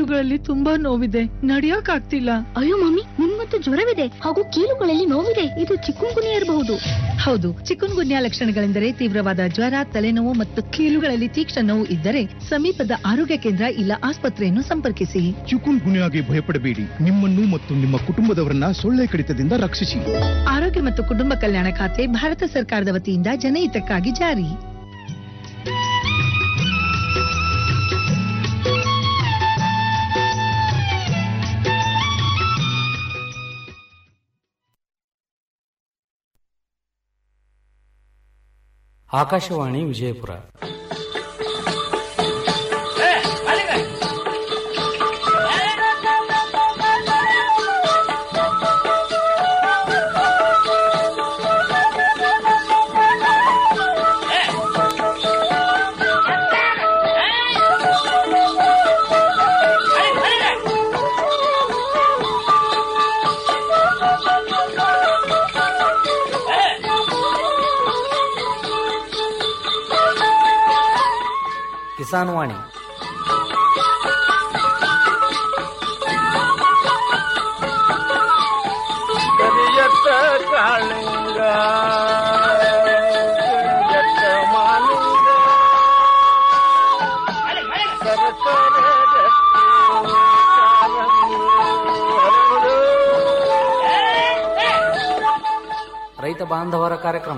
ಕೀಲುಗಳಲ್ಲಿ ತುಂಬಾ ನೋವಿದೆ ನಡಿಯಕ್ ಆಗ್ತಿಲ್ಲ ಅಯ್ಯೋ ಮಮ್ಮಿ ನಿಮ್ಗಂತೂ ಜ್ವರವಿದೆ ಹಾಗೂ ಕೀಲುಗಳಲ್ಲಿ ನೋವಿದೆ ಇದು ಚಿಕ್ಕುಂಗುನಿ ಇರಬಹುದು ಹೌದು ಚಿಕನ್ ಗುನ್ಯಾ ಲಕ್ಷಣಗಳೆಂದರೆ ತೀವ್ರವಾದ ಜ್ವರ ತಲೆನೋವು ಮತ್ತು ಕೀಲುಗಳಲ್ಲಿ ತೀಕ್ಷ್ಣ ನೋವು ಇದ್ದರೆ ಸಮೀಪದ ಆರೋಗ್ಯ ಕೇಂದ್ರ ಇಲ್ಲ ಆಸ್ಪತ್ರೆಯನ್ನು ಸಂಪರ್ಕಿಸಿ ಚಿಕುನ್ ಗುನ್ಯಾಗೆ ಭಯಪಡಬೇಡಿ ನಿಮ್ಮನ್ನು ಮತ್ತು ನಿಮ್ಮ ಕುಟುಂಬದವರನ್ನ ಸೊಳ್ಳೆ ಕಡಿತದಿಂದ ರಕ್ಷಿಸಿ ಆರೋಗ್ಯ ಮತ್ತು ಕುಟುಂಬ ಕಲ್ಯಾಣ ಖಾತೆ ಭಾರತ ಸರ್ಕಾರದ ವತಿಯಿಂದ ಜನಹಿತಕ್ಕಾಗಿ ಜಾರಿ ಆಕಾಶವಾಣಿ ವಿಜಯಪುರ ಕಿಸಾನ್ ವಾಣಿ ಕರಿಯತ್ತ ಕಾಳಿಂಗ ಕರಿಯತ್ತ ಮಾಲಿಂಗ ಸರಸರ ರತ್ನ ಕಾಲಂಗಿ ಹರಡು. ರೈತ ಬಾಂಧವರ ಕಾರ್ಯಕ್ರಮ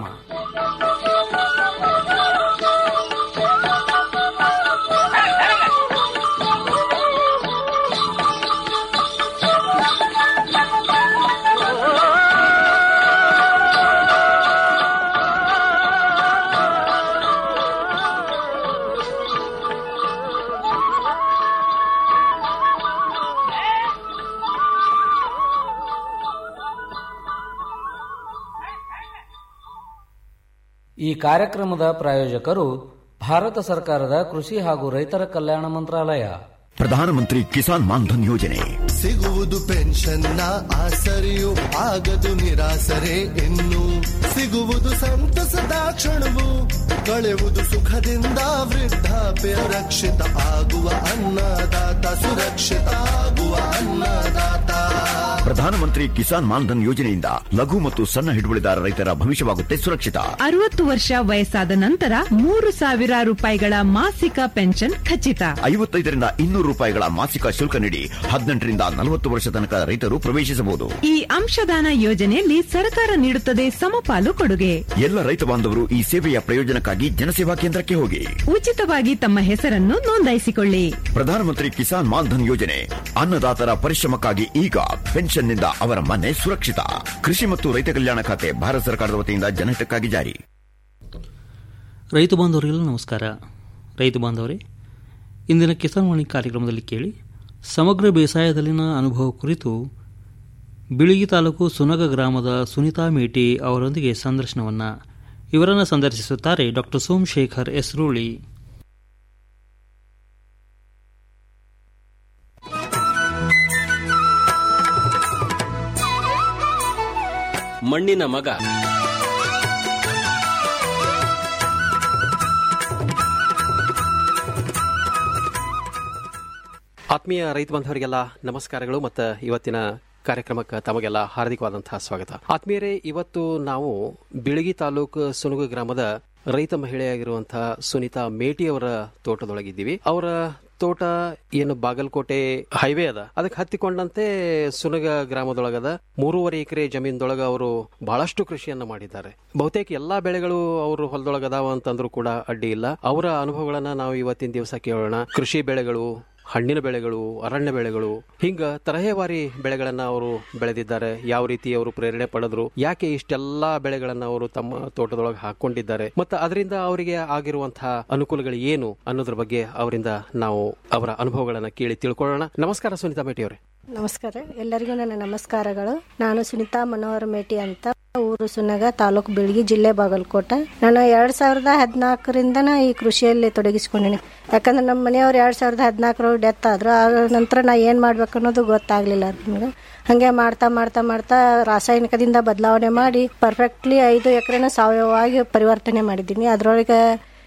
ಈ ಕಾರ್ಯಕ್ರಮದ ಪ್ರಾಯೋಜಕರು ಭಾರತ ಸರ್ಕಾರದ ಕೃಷಿ ಹಾಗೂ ರೈತರ ಕಲ್ಯಾಣ ಮಂತ್ರಾಲಯ ಪ್ರಧಾನಮಂತ್ರಿ ಕಿಸಾನ್ ಮಾನ್ಧನ್ ಯೋಜನೆ ಸಿಗುವುದು ಪೆನ್ಷನ್ನ ಆಸರೆಯು ಆಗದು ನಿರಾಸರೆ ಇನ್ನು ಸಿಗುವುದು ಸಂತಸದ ಕ್ಷಣವು ಕಳೆಯುವುದು ಸುಖದಿಂದ ವೃದ್ಧಾಪ್ಯ ರಕ್ಷಿತ ಆಗುವ ಅನ್ನದಾತ ಸುರಕ್ಷಿತ ಆಗುವ ಅನ್ನದಾತ ಪ್ರಧಾನಮಂತ್ರಿ ಕಿಸಾನ್ ಮಾನ್ಧನ್ ಯೋಜನೆಯಿಂದ ಲಘು ಮತ್ತು ಸಣ್ಣ ಹಿಡುವಳಿದಾರ ರೈತರ ಭವಿಷ್ಯವಾಗುತ್ತೆ ಸುರಕ್ಷಿತ ಅರವತ್ತು ವರ್ಷ ವಯಸ್ಸಾದ ನಂತರ ಮೂರು ಸಾವಿರ ರೂಪಾಯಿಗಳ ಮಾಸಿಕ ಪೆನ್ಷನ್ ಖಚಿತ ಐವತ್ತೈದರಿಂದ ಇನ್ನೂರು ರೂಪಾಯಿಗಳ ಮಾಸಿಕ ಶುಲ್ಕ ನೀಡಿ ಹದಿನೆಂಟರಿಂದ ನಲವತ್ತು ವರ್ಷ ತನಕ ರೈತರು ಪ್ರವೇಶಿಸಬಹುದು ಈ ಅಂಶದಾನ ಯೋಜನೆಯಲ್ಲಿ ಸರ್ಕಾರ ನೀಡುತ್ತದೆ ಸಮಪಾಲು ಕೊಡುಗೆ ಎಲ್ಲ ರೈತ ಬಾಂಧವರು ಈ ಸೇವೆಯ ಪ್ರಯೋಜನಕ್ಕಾಗಿ ಜನಸೇವಾ ಕೇಂದ್ರಕ್ಕೆ ಹೋಗಿ ಉಚಿತವಾಗಿ ತಮ್ಮ ಹೆಸರನ್ನು ನೋಂದಾಯಿಸಿಕೊಳ್ಳಿ ಪ್ರಧಾನಮಂತ್ರಿ ಕಿಸಾನ್ ಮಾನ್ಧನ್ ಯೋಜನೆ ಅನ್ನದಾತರ ಪರಿಶ್ರಮಕ್ಕಾಗಿ ಈಗ ಪೆನ್ಷನ್ನಿಂದ ಅವರ ಮನೆ ಸುರಕ್ಷಿತ ಕೃಷಿ ಮತ್ತು ರೈತ ಕಲ್ಯಾಣ ಖಾತೆ ಭಾರತ ಸರ್ಕಾರದ ವತಿಯಿಂದ ಜನಹಿತಕ್ಕಾಗಿ ಜಾರಿ ರೈತ ಬಾಂಧವರಿಗೆಲ್ಲ ನಮಸ್ಕಾರ ರೈತ ಬಾಂಧವರೇ ಇಂದಿನ ಕಿಸಾನ್ ವಾಣಿ ಕಾರ್ಯಕ್ರಮದಲ್ಲಿ ಕೇಳಿ ಸಮಗ್ರ ಬೇಸಾಯದಲ್ಲಿನ ಅನುಭವ ಕುರಿತು ಬಿಳಿಗಿ ತಾಲೂಕು ಸುನಗ ಗ್ರಾಮದ ಸುನಿತಾ ಮೇಟಿ ಅವರೊಂದಿಗೆ ಸಂದರ್ಶನವನ್ನು ಇವರನ್ನು ಸಂದರ್ಶಿಸುತ್ತಾರೆ ಡಾಕ್ಟರ್ ಸೋಮಶೇಖರ್ ಎಸ್ರೂಳಿ ಮಣ್ಣಿನ ಮಗ ಆತ್ಮೀಯ ರೈತ ಬಾಂಧವರಿಗೆಲ್ಲ ನಮಸ್ಕಾರಗಳು ಮತ್ತು ಇವತ್ತಿನ ಕಾರ್ಯಕ್ರಮಕ್ಕೆ ತಮಗೆಲ್ಲ ಹಾರ್ದಿಕವಾದಂತಹ ಸ್ವಾಗತ ಆತ್ಮೀಯರೇ ಇವತ್ತು ನಾವು ಬಿಳಗಿ ತಾಲೂಕು ಸುನುಗು ಗ್ರಾಮದ ರೈತ ಮಹಿಳೆಯಾಗಿರುವಂತಹ ಸುನೀತಾ ಮೇಟಿ ಅವರ ತೋಟದೊಳಗಿದ್ದೀವಿ ಅವರ ತೋಟ ಏನು ಬಾಗಲಕೋಟೆ ಹೈವೇ ಅದ ಅದಕ್ಕೆ ಹತ್ತಿಕೊಂಡಂತೆ ಸುನಗ ಗ್ರಾಮದೊಳಗದ ಮೂರುವರೆ ಎಕರೆ ಜಮೀನ್ದೊಳಗ ಅವರು ಬಹಳಷ್ಟು ಕೃಷಿಯನ್ನ ಮಾಡಿದ್ದಾರೆ ಬಹುತೇಕ ಎಲ್ಲಾ ಬೆಳೆಗಳು ಅವರು ಹೊಲದೊಳಗ ಅದಾವ ಅಂತಂದ್ರೂ ಕೂಡ ಅಡ್ಡಿ ಇಲ್ಲ ಅವರ ಅನುಭವಗಳನ್ನ ನಾವು ಇವತ್ತಿನ ದಿವಸ ಕೇಳೋಣ ಕೃಷಿ ಬೆಳೆಗಳು ಹಣ್ಣಿನ ಬೆಳೆಗಳು ಅರಣ್ಯ ಬೆಳೆಗಳು ಹಿಂಗ ತರಹೇವಾರಿ ಬೆಳೆಗಳನ್ನ ಅವರು ಬೆಳೆದಿದ್ದಾರೆ ಯಾವ ರೀತಿ ಅವರು ಪ್ರೇರಣೆ ಪಡೆದ್ರು ಯಾಕೆ ಇಷ್ಟೆಲ್ಲಾ ಬೆಳೆಗಳನ್ನ ಅವರು ತಮ್ಮ ತೋಟದೊಳಗೆ ಹಾಕೊಂಡಿದ್ದಾರೆ ಮತ್ತು ಅದರಿಂದ ಅವರಿಗೆ ಆಗಿರುವಂತಹ ಅನುಕೂಲಗಳು ಏನು ಅನ್ನೋದ್ರ ಬಗ್ಗೆ ಅವರಿಂದ ನಾವು ಅವರ ಅನುಭವಗಳನ್ನ ಕೇಳಿ ತಿಳ್ಕೊಳ್ಳೋಣ ನಮಸ್ಕಾರ ಸುನೀತಾ ಮೇಟಿ ಅವರೇ ನಮಸ್ಕಾರ ಎಲ್ಲರಿಗೂ ನನ್ನ ನಮಸ್ಕಾರಗಳು ನಾನು ಸುನಿತಾ ಮನೋಹರ್ ಮೇಟಿ ಅಂತ ಊರು ಸುನಗ ತಾಲೂಕು ಬಿಳ್ಗಿ ಜಿಲ್ಲೆ ಬಾಗಲಕೋಟೆ ನಾನು ಎರಡ್ ಸಾವಿರದ ಹದಿನಾಲ್ಕರಿಂದ ಈ ಕೃಷಿಯಲ್ಲಿ ತೊಡಗಿಸ್ಕೊಂಡಿನಿ ಯಾಕಂದ್ರೆ ನಮ್ಮ ಮನೆಯವ್ರು ಎರಡ್ ಸಾವಿರದ ಹದಿನಾಲ್ಕರೊಳಗೆ ಡೆತ್ ಆದ್ರು ಆ ನಂತರ ನಾ ಏನ್ ಮಾಡ್ಬೇಕು ಅನ್ನೋದು ಗೊತ್ತಾಗ್ಲಿಲ್ಲ ನಮ್ಗೆ ಹಂಗೆ ಮಾಡ್ತಾ ಮಾಡ್ತಾ ಮಾಡ್ತಾ ರಾಸಾಯನಿಕದಿಂದ ಬದಲಾವಣೆ ಮಾಡಿ ಪರ್ಫೆಕ್ಟ್ಲಿ ಐದು ಎಕರೆನ ಸಾವಯವವಾಗಿ ಪರಿವರ್ತನೆ ಮಾಡಿದ್ದೀನಿ ಅದ್ರೊಳಗೆ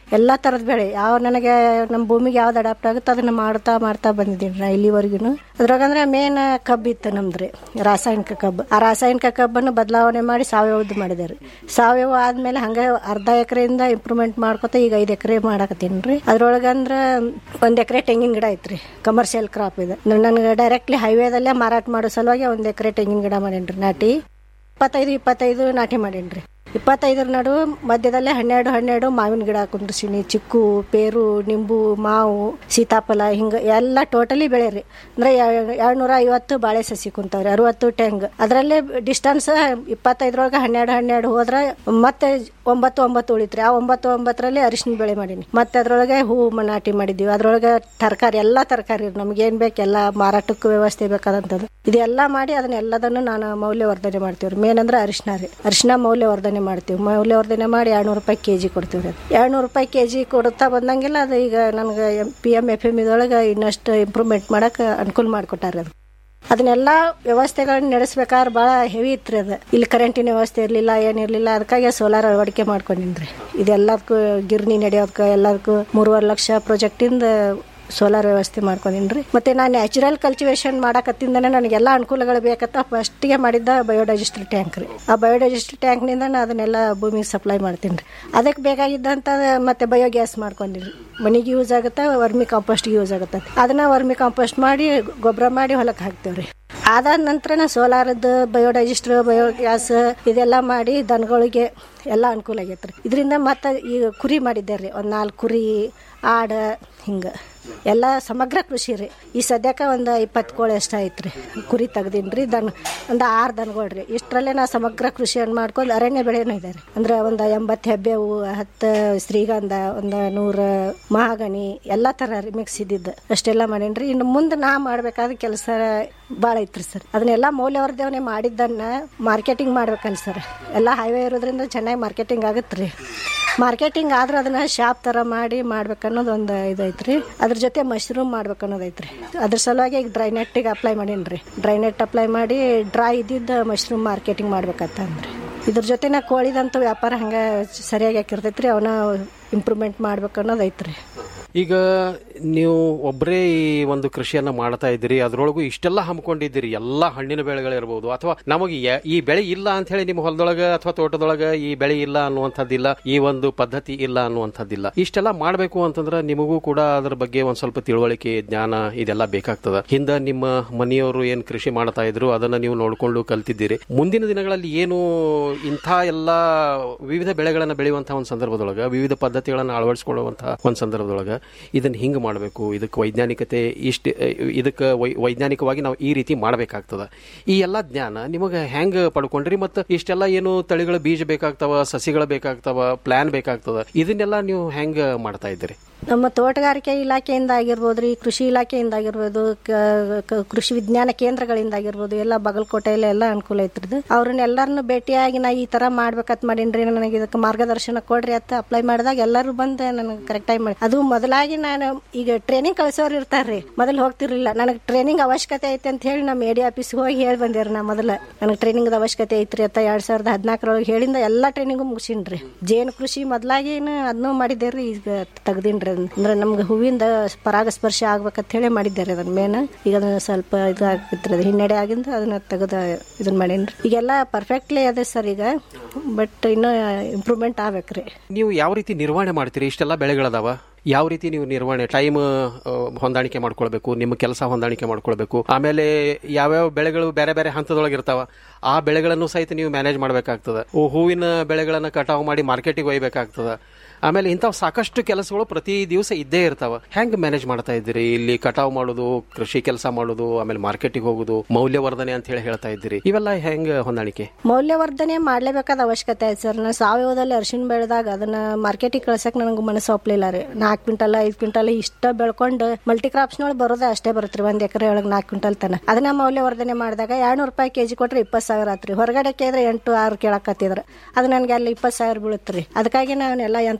ಎಲ್ಲಾ ತರದ ಬೆಳೆ ಯಾವ ನನಗೆ ನಮ್ಮ ಭೂಮಿಗೆ ಯಾವ್ದು ಅಡಾಪ್ಟ್ ಆಗುತ್ತೆ ಅದನ್ನ ಮಾಡ್ತಾ ಮಾಡ್ತಾ ಬಂದಿದ್ದೀನಿ ನಾ ಇಲ್ಲಿವರೆಗೂ ಅದ್ರಾಗಂದ್ರೆ ಮೇನ್ ಕಬ್ಬು ಇತ್ತು ನಮ್ದ್ರಿ ರಾಸಾಯನಿಕ ಕಬ್ಬು ಆ ರಾಸಾಯನಿಕ ಕಬ್ಬನ್ನು ಬದಲಾವಣೆ ಮಾಡಿ ಸಾವಯವದ್ದು ಮಾಡಿದಾರೆ ಸಾವಯವ ಆದ್ಮೇಲೆ ಹಂಗ ಅರ್ಧ ಎಕರೆಯಿಂದ ಇಂಪ್ರೂವ್ಮೆಂಟ್ ಮಾಡ್ಕೊತ ಈಗ ಐದು ಎಕರೆ ಮಾಡಕತ್ತೀನಿ ರೀ ಅದ್ರೊಳಗಂದ್ರ ಒಂದ್ ಎಕರೆ ತೆಂಗಿನ ಗಿಡ ಐತ್ರಿ ಕಮರ್ಷಿಯಲ್ ಕ್ರಾಪ್ ಇದೆ ನನಗೆ ಡೈರೆಕ್ಟ್ಲಿ ಹೈವೇದಲ್ಲೇ ಮಾರಾಟ ಮಾಡೋ ಸಲುವಾಗಿ ಒಂದ್ ಎಕರೆ ತೆಂಗಿನ ಗಿಡ ಮಾಡೇನ್ರಿ ನಾಟಿ ಇಪ್ಪತ್ತೈದು ಇಪ್ಪತ್ತೈದು ನಾಟಿ ಮಾಡೇನ್ರಿ ಇಪ್ಪತ್ತೈದರ ನಡು ಮಧ್ಯದಲ್ಲೇ ಹನ್ನೆರಡು ಹನ್ನೆರಡು ಮಾವಿನ ಗಿಡ ಕುಂದ್ರಿಸಿನಿ ಚಿಕ್ಕು ಪೇರು ನಿಂಬು ಮಾವು ಸೀತಾಫಲ ಹಿಂಗ ಎಲ್ಲ ಟೋಟಲಿ ಬೆಳೆರಿ ಅಂದ್ರೆ ಎರಡ್ನೂರ ಐವತ್ತು ಬಾಳೆ ಸಸಿ ಕುಂತಾವ್ರಿ ಅರವತ್ತು ಟೆಂಗ್ ಅದರಲ್ಲೇ ಡಿಸ್ಟನ್ಸ್ ಇಪ್ಪತ್ತೈದರೊಳಗೆ ಹನ್ನೆರಡು ಹನ್ನೆರಡು ಹೋದ್ರೆ ಮತ್ತೆ ಒಂಬತ್ತು ಒಂಬತ್ತು ಉಳಿತ್ರಿ ಆ ಒಂಬತ್ತು ಒಂಬತ್ತರಲ್ಲಿ ಅರಿಶಿನ ಬೆಳೆ ಮಾಡೀನಿ ಮತ್ತೆ ಅದ್ರೊಳಗೆ ಹೂವು ನಾಟಿ ಮಾಡಿದೀವಿ ಅದ್ರೊಳಗೆ ತರಕಾರಿ ಎಲ್ಲಾ ತರಕಾರಿ ನಮ್ಗೆ ಏನ್ ಬೇಕು ಎಲ್ಲ ಮಾರಾಟಕ್ಕೆ ವ್ಯವಸ್ಥೆ ಬೇಕಾದಂತದ್ದು ಇದೆಲ್ಲ ಮಾಡಿ ಅದನ್ನ ಎಲ್ಲದನ್ನು ನಾನು ಮೌಲ್ಯವರ್ಧನೆ ಮಾಡ್ತೀವ್ರಿ ಮೇನ್ ಅಂದ್ರೆ ಅರಿಶಿನ ರೀ ಅರಿಶಿನ ಮೌಲ್ಯವರ್ಧನೆ ಮಾಡ್ತೀವಿ ಮೌಲ್ಯವರ್ಧನೆ ಮಾಡಿ ಎರಡ್ನೂರು ರೂಪಾಯಿ ಕೆಜಿ ಕೊಡ್ತೀವಿ ಎರಡ್ನೂರು ರೂಪಾಯಿ ಕೆಜಿ ಕೊಡುತ್ತಾ ಬಂದಂಗೆಲ್ಲ ಅದು ಈಗ ನನಗೆ ಪಿ ಎಂ ಎಫ್ ಎಮ್ ಇದೊಳಗೆ ಇನ್ನಷ್ಟು ಇಂಪ್ರೂವ್ಮೆಂಟ್ ಮಾಡಕ್ ಅನುಕೂಲ ಮಾಡಿಕೊಟ್ಟಾರ ಅದು ಅದನ್ನೆಲ್ಲ ವ್ಯವಸ್ಥೆಗಳನ್ನ ನಡೆಸ್ಬೇಕಾದ್ರೆ ಬಹಳ ಹೆವಿ ಇತ್ರಿ ಅದು ಇಲ್ಲಿ ಕರೆಂಟಿನ ವ್ಯವಸ್ಥೆ ಇರಲಿಲ್ಲ ಏನಿರ್ಲಿಲ್ಲ ಅದಕ್ಕಾಗಿ ಸೋಲಾರ್ ಅಳವಡಿಕೆ ಮಾಡ್ಕೊಂಡಿನ್ರಿ ಇದೆಲ್ಲದಕ್ಕೂ ಗಿರ್ನಿ ನಡೆಯೋದಕ್ಕೆ ಎಲ್ಲದಕ್ಕೂ ಮೂರುವರೆ ಲಕ್ಷ ಪ್ರಾಜೆಕ್ಟಿಂದ ಸೋಲಾರ್ ವ್ಯವಸ್ಥೆ ಮಾಡ್ಕೊಂಡಿನ್ರಿ ಮತ್ತೆ ನಾನು ನ್ಯಾಚುರಲ್ ಕಲ್ಟಿವೇಶನ್ ಮಾಡಕತ್ತಿಂದನೇ ನನಗೆಲ್ಲ ಅನುಕೂಲಗಳು ಬೇಕಂತ ಫಸ್ಟ್ಗೆ ಮಾಡಿದ್ದ ಬಯೋಡೈಜೆಸ್ಟರ್ ಟ್ಯಾಂಕ್ ರೀ ಆ ಬಯೋಡೈಜೆಸ್ಟರ್ ಟ್ಯಾಂಕ್ನಿಂದ ನಾನು ಅದನ್ನೆಲ್ಲ ಭೂಮಿಗೆ ಸಪ್ಲೈ ಮಾಡ್ತೀನಿ ರೀ ಅದಕ್ಕೆ ಬೇಕಾಗಿದ್ದಂತ ಮತ್ತೆ ಬಯೋಗ್ಯಾಸ್ ಮಾಡ್ಕೊಂಡಿರಿ ಮನೆಗೆ ಯೂಸ್ ಆಗುತ್ತೆ ವರ್ಮಿ ಕಾಂಪೋಸ್ಟ್ಗೆ ಯೂಸ್ ಆಗುತ್ತೆ ಅದನ್ನ ವರ್ಮಿ ಕಾಂಪೋಸ್ಟ್ ಮಾಡಿ ಗೊಬ್ಬರ ಮಾಡಿ ಹೊಲಕ್ಕೆ ಹಾಕ್ತೇವ್ರಿ ಅದಾದ ನಂತರ ಸೋಲಾರದ್ದು ಬಯೋಡೈಜೆಸ್ಟರ್ ಬಯೋಗ್ಯಾಸ್ ಇದೆಲ್ಲ ಮಾಡಿ ದನಗಳಿಗೆ ಎಲ್ಲ ಅನುಕೂಲ ಆಗೈತ್ರಿ ಇದರಿಂದ ಮತ್ತೆ ಈಗ ಕುರಿ ಮಾಡಿದ್ದೆ ರೀ ಒಂದು ನಾಲ್ಕು ಕುರಿ ಆಡ ಹಿಂಗೆ ಎಲ್ಲ ಸಮಗ್ರ ಕೃಷಿ ರೀ ಈ ಸದ್ಯಕ್ಕೆ ಒಂದು ಇಪ್ಪತ್ತು ಕೋಳಿ ಅಷ್ಟ ಐತ್ರಿ ಕುರಿ ತೆಗ್ದೀನಿ ರೀ ದನ ಒಂದು ಆರು ದನಗಳು ರೀ ಇಷ್ಟರಲ್ಲೇ ನಾ ಸಮಗ್ರ ಕೃಷಿಯನ್ನು ಮಾಡ್ಕೊಂಡು ಅರಣ್ಯ ಬೆಳೆನೂ ಇದೆ ರೀ ಅಂದ್ರೆ ಒಂದು ಎಂಬತ್ತು ಹೆಬ್ಬೇವು ಹತ್ತು ಶ್ರೀಗಂಧ ಒಂದು ನೂರು ಮಹಾಗಣಿ ಎಲ್ಲ ಥರ ರೀ ಮಿಕ್ಸ್ ಇದ್ದಿದ್ದು ಅಷ್ಟೆಲ್ಲ ಮಾಡೀನಿ ರೀ ಇನ್ನು ಮುಂದೆ ನಾ ಮಾಡಬೇಕಾದ ಕೆಲಸ ಭಾಳ ಐತ್ರಿ ಸರ್ ಅದನ್ನೆಲ್ಲ ಮೌಲ್ಯವರ್ಧನೆ ಮಾಡಿದ್ದನ್ನ ಮಾರ್ಕೆಟಿಂಗ್ ಮಾಡ್ಬೇಕಲ್ಲ ಸರ್ ಎಲ್ಲ ಹೈವೇ ಇರೋದ್ರಿಂದ ಚೆನ್ನಾಗಿ ಮಾರ್ಕೆಟಿಂಗ್ ಆಗತ್ತೆ ರೀ ಮಾರ್ಕೆಟಿಂಗ್ ಆದ್ರೆ ಅದನ್ನ ಶಾಪ್ ತರ ಮಾಡಿ ಮಾಡ್ಬೇಕನ್ನೋದು ಒಂದು ಇದೈತ್ರಿ ಅದ್ರ ಜೊತೆ ಮಶ್ರೂಮ್ ಮಾಡ್ಬೇಕನ್ನೋದೈತ್ರಿ ಅದ್ರ ಸಲುವಾಗಿ ಈಗ ಡ್ರೈ ನೆಟ್ಟಿಗೆ ಅಪ್ಲೈ ಮಾಡೀನಿ ಡ್ರೈ ನೆಟ್ ಅಪ್ಲೈ ಮಾಡಿ ಡ್ರೈ ಇದ್ದಿದ್ದ ಮಶ್ರೂಮ್ ಮಾರ್ಕೆಟಿಂಗ್ ಮಾಡ್ಬೇಕಂತ ಅಂದ್ರಿ ಇದ್ರ ಜೊತೆ ನಾ ಕೋಳಿದಂತ ವ್ಯಾಪಾರ ಹಂಗ ಸರಿಯಾಗಿ ಹಾಕಿರ್ತೈತ್ರಿ ಅವನ ಇಂಪ್ರೂವ್ಮೆಂಟ್ ಮಾಡ್ಬೇಕನ್ನೋದು ಐತ್ರಿ ಈಗ ನೀವು ಒಬ್ಬರೇ ಈ ಒಂದು ಕೃಷಿಯನ್ನ ಮಾಡ್ತಾ ಇದ್ದೀರಿ ಅದ್ರೊಳಗೂ ಇಷ್ಟೆಲ್ಲ ಹಮ್ಮಿಕೊಂಡಿದ್ದೀರಿ ಎಲ್ಲ ಹಣ್ಣಿನ ಬೆಳೆಗಳಿರ್ಬೋದು ಅಥವಾ ನಮಗೆ ಯ- ಈ ಬೆಳೆ ಇಲ್ಲ ಅಂತ ಹೇಳಿ ನಿಮ್ಮ ಹೊಲದೊಳಗ ಅಥವಾ ತೋಟದೊಳಗ ಈ ಬೆಳೆ ಇಲ್ಲ ಅನ್ನುವಂಥದ್ದಿಲ್ಲ ಈ ಒಂದು ಪದ್ಧತಿ ಇಲ್ಲ ಅನ್ನುವಂಥದ್ದಿಲ್ಲ ಇಷ್ಟೆಲ್ಲ ಮಾಡಬೇಕು ಅಂತಂದ್ರೆ ನಿಮಗೂ ಕೂಡ ಅದ್ರ ಬಗ್ಗೆ ಒಂದ್ ಸ್ವಲ್ಪ ತಿಳುವಳಿಕೆ ಜ್ಞಾನ ಇದೆಲ್ಲ ಬೇಕಾಗ್ತದ ಹಿಂದ ನಿಮ್ಮ ಮನೆಯವರು ಏನ್ ಕೃಷಿ ಮಾಡ್ತಾ ಇದ್ರು ಅದನ್ನ ನೀವು ನೋಡ್ಕೊಂಡು ಕಲ್ತಿದ್ದೀರಿ ಮುಂದಿನ ದಿನಗಳಲ್ಲಿ ಏನು ಇಂಥ ಎಲ್ಲ ವಿವಿಧ ಬೆಳೆಗಳನ್ನ ಬೆಳೆಯುವಂತಹ ಒಂದು ಸಂದರ್ಭದೊಳಗ ವಿವಿಧ ಪದ್ಧತಿಗಳನ್ನ ಅಳವಡಿಸಿಕೊಳ್ಳುವಂತಹ ಒಂದು ಸಂದರ್ಭದೊಳಗ ಇದನ್ನ ಹಿಂಗ್ ಮಾಡಬೇಕು ಇದಕ್ಕೆ ವೈಜ್ಞಾನಿಕತೆ ಇಷ್ಟ ಇದಕ್ಕೆ ವೈ- ವೈಜ್ಞಾನಿಕವಾಗಿ ನಾವು ಈ ರೀತಿ ಮಾಡಬೇಕಾಗ್ತದ ಈ ಎಲ್ಲ ಜ್ಞಾನ ನಿಮಗೆ ಹೆಂಗ್ ಪಡ್ಕೊಂಡ್ರಿ ಮತ್ತು ಇಷ್ಟೆಲ್ಲ ಏನು ತಳಿಗಳ ಬೀಜ ಬೇಕಾಗ್ತಾವ ಸಸಿಗಳು ಬೇಕಾಗ್ತಾವ ಪ್ಲಾನ್ ಬೇಕಾಗ್ತದ ಇದನ್ನೆಲ್ಲ ನೀವು ಹೆಂಗ್ ಮಾಡ್ತಾ ಇದ್ದೀರಿ ನಮ್ಮ ತೋಟಗಾರಿಕೆ ಇಲಾಖೆಯಿಂದ ಆಗಿರ್ಬೋದು ಕೃಷಿ ಇಲಾಖೆಯಿಂದ ಆಗಿರ್ಬೋದು ಕ- ಕ- ಕೃಷಿ ವಿಜ್ಞಾನ ಕೇಂದ್ರಗಳಿಂದ ಆಗಿರ್ಬೋದು ಎಲ್ಲ ಬಾಗಲಕೋಟೆಯಲ್ಲಿ ಎಲ್ಲ ಅನುಕೂಲ ಐತ್ರಿದು ಅವ್ರನ್ನ ಎಲ್ಲರನ್ನು ಭೇಟಿಯಾಗಿ ನಾ ಈ ತರ ಮಾಡ್ಬೇಕಂತ ಮಾಡೀನ್ರಿ ನನಗೆ ಇದಕ್ಕೆ ಮಾರ್ಗದರ್ಶನ ಕೊಡ್ರಿ ಅಂತ ಅಪ್ಲೈ ಮಾಡಿದಾಗ ಎಲ್ಲರೂ ಬಂದು ನನಗೆ ಕರೆಕ್ಟ್ ಆಗಿ ಮಾಡಿ ಅದು ಮೊದಲಾಗಿ ನಾನು ಈಗ ಟ್ರೈನಿಂಗ್ ಕಳಿಸೋರು ಇರ್ತಾರ್ರಿ ಮೊದಲು ಹೋಗ್ತಿರ್ಲಿಲ್ಲ ನನಗೆ ಟ್ರೈನಿಂಗ್ ಅವಶ್ಯಕತೆ ಐತೆ ಅಂತ ಹೇಳಿ ನಮ್ಮ ಎಡಿ ಆಫೀಸ್ಗೆ ಹೋಗಿ ಹೇಳಿ ಬಂದೇರಿ ನಾ ಮೊದಲ ನನಗೆ ಟ್ರೈನಿಂಗ್ ಅವಶ್ಯಕತೆ ಐತ್ರಿ ಅಂತ ಎರಡ್ ಸಾವಿರದ ಹದಿನಾಲ್ಕರೊಳಗೆ ಹೇಳಿಂದ ಎಲ್ಲಾ ಟ್ರೈನಿಂಗು ಮುಗಿಸಿನ್ರಿ ಜೇನು ಕೃಷಿ ಮೊದಲಾಗಿ ಅದನ್ನು ಮಾಡಿದ್ದೇರಿ ಈಗ ತೆಗ್ದಿನ್ರಿ ಅದನ್ನ. ಅಂದ್ರೆ ನಮ್ಗೆ ಹೂವಿಂದ ಪರಾಗಸ್ಪರ್ಶ ಆಗ್ಬೇಕಂತ ಹೇಳಿ ಮಾಡಿದ್ದಾರೆ ಅದನ್ನ ಮೇನ್ ಈಗ ಅದನ್ನ ಸ್ವಲ್ಪ ಇದು ಆಗ್ತಿತ್ರಿ ಅದು ಹಿನ್ನಡೆ ಆಗಿಂದ ಅದನ್ನ ತೆಗೆದ ಇದನ್ನ ಮಾಡೇನ್ರಿ ಈಗೆಲ್ಲ ಪರ್ಫೆಕ್ಟ್ಲಿ ಅದೇ ಸರ್ ಈಗ ಬಟ್ ಇನ್ನೂ ಇಂಪ್ರೂವ್ಮೆಂಟ್ ಆಗ್ಬೇಕ್ರಿ ನೀವು ಯಾವ ರೀತಿ ನಿರ್ವಹಣೆ ಮಾಡ್ತೀರಿ ಇಷ್ಟೆಲ್ಲ ಬೆಳೆಗಳದಾವ ಯಾವ ರೀತಿ ನೀವು ನಿರ್ವಹಣೆ ಟೈಮ್ ಹೊಂದಾಣಿಕೆ ಮಾಡ್ಕೊಳ್ಬೇಕು ನಿಮ್ಮ ಕೆಲಸ ಹೊಂದಾಣಿಕೆ ಮಾಡ್ಕೊಳ್ಬೇಕು ಆಮೇಲೆ ಯಾವ್ಯಾವ ಬೆಳೆಗಳು ಬೇರೆ ಬೇರೆ ಹಂತದೊಳಗೆ ಇರ್ತಾವ ಆ ಬೆಳೆಗಳನ್ನು ಸಹಿತ ನೀವು ಮ್ಯಾನೇಜ್ ಮಾಡಬೇಕಾಗ್ತದ ಹೂವಿನ ಬೆಳೆಗಳನ್ನ ಕಟಾವು ಮಾಡಿ ಮಾರ್ಕೆಟಿಗೆ ಒಯ್ಬೇಕಾಗ್ತದ ಆಮೇಲೆ ಇಂಥವು ಸಾಕಷ್ಟು ಕೆಲಸಗಳು ಪ್ರತಿ ದಿವಸ ಇದ್ದೇ ಇರ್ತಾವ ಹೆಂಗ್ ಮ್ಯಾನೇಜ್ ಮಾಡ್ತಾ ಇದ್ದೀರಿ ಇಲ್ಲಿ ಕಟಾವು ಮಾಡೋದು ಕೃಷಿ ಕೆಲಸ ಮಾಡೋದು ಆಮೇಲೆ ಮಾರ್ಕೆಟಿಗೆ ಹೋಗೋದು ಮೌಲ್ಯವರ್ಧನೆ ಅಂತ ಹೇಳಿ ಹೇಳ್ತಾ ಇದ್ದೀರಿ ಇವೆಲ್ಲ ಹೆಂಗ್ ಹೊಂದಾಣಿಕೆ ಮೌಲ್ಯವರ್ಧನೆ ಮಾಡ್ಲೇಬೇಕಾದ ಅವಶ್ಯಕತೆ ಐತೆ ಸರ್ ನಾನು ಸಾವಯವದಲ್ಲಿ ಅರಿಶಿನ ಬೆಳೆದಾಗ ಅದನ್ನ ಮಾರ್ಕೆಟಿಗೆ ಕಳ್ಸಕ್ ನನಗೆ ಮನಸ್ಸು ಒಪ್ಲಿಲ್ಲ ರೀ ನಾಲ್ಕು ಕ್ವಿಂಟಲ್ ಐದು ಕ್ವಿಂಟಲ್ ಇಷ್ಟ ಬೆಳ್ಕೊಂಡು ಮಲ್ಟಿ ಕ್ರಾಪ್ಸ್ನೊಳಗೆ ಬರೋದೇ ಅಷ್ಟೇ ಬರುತ್ತೆ ಒಂದ್ ಎಕರೆ ಒಳಗೆ ನಾಲ್ಕು ಕ್ವಿಂಟಲ್ ತನ ಅದನ್ನ ಮೌಲ್ಯವರ್ಧನೆ ಮಾಡಿದಾಗ ಎರಡ್ನೂರು ರೂಪಾಯಿ ಕೆಜಿ ಕೊಟ್ರೆ ಇಪ್ಪತ್ತು ಸಾವಿರ ಆತ್ರಿ ಹೊರಗಡೆ ಕೇಳಿದ್ರೆ ಎಂಟು ಆರು ಕೇಳಕತ್ತಿದ್ರ ಅದು ನನಗೆ ಅಲ್ಲಿ ಇಪ್ಪತ್ತು ಸಾವಿರ ಬೀಳುತ್ತೆ ರೀ ಅದಕ್ಕಾಗಿ ನಾವೆಲ್ಲ ಯಂತ್ರ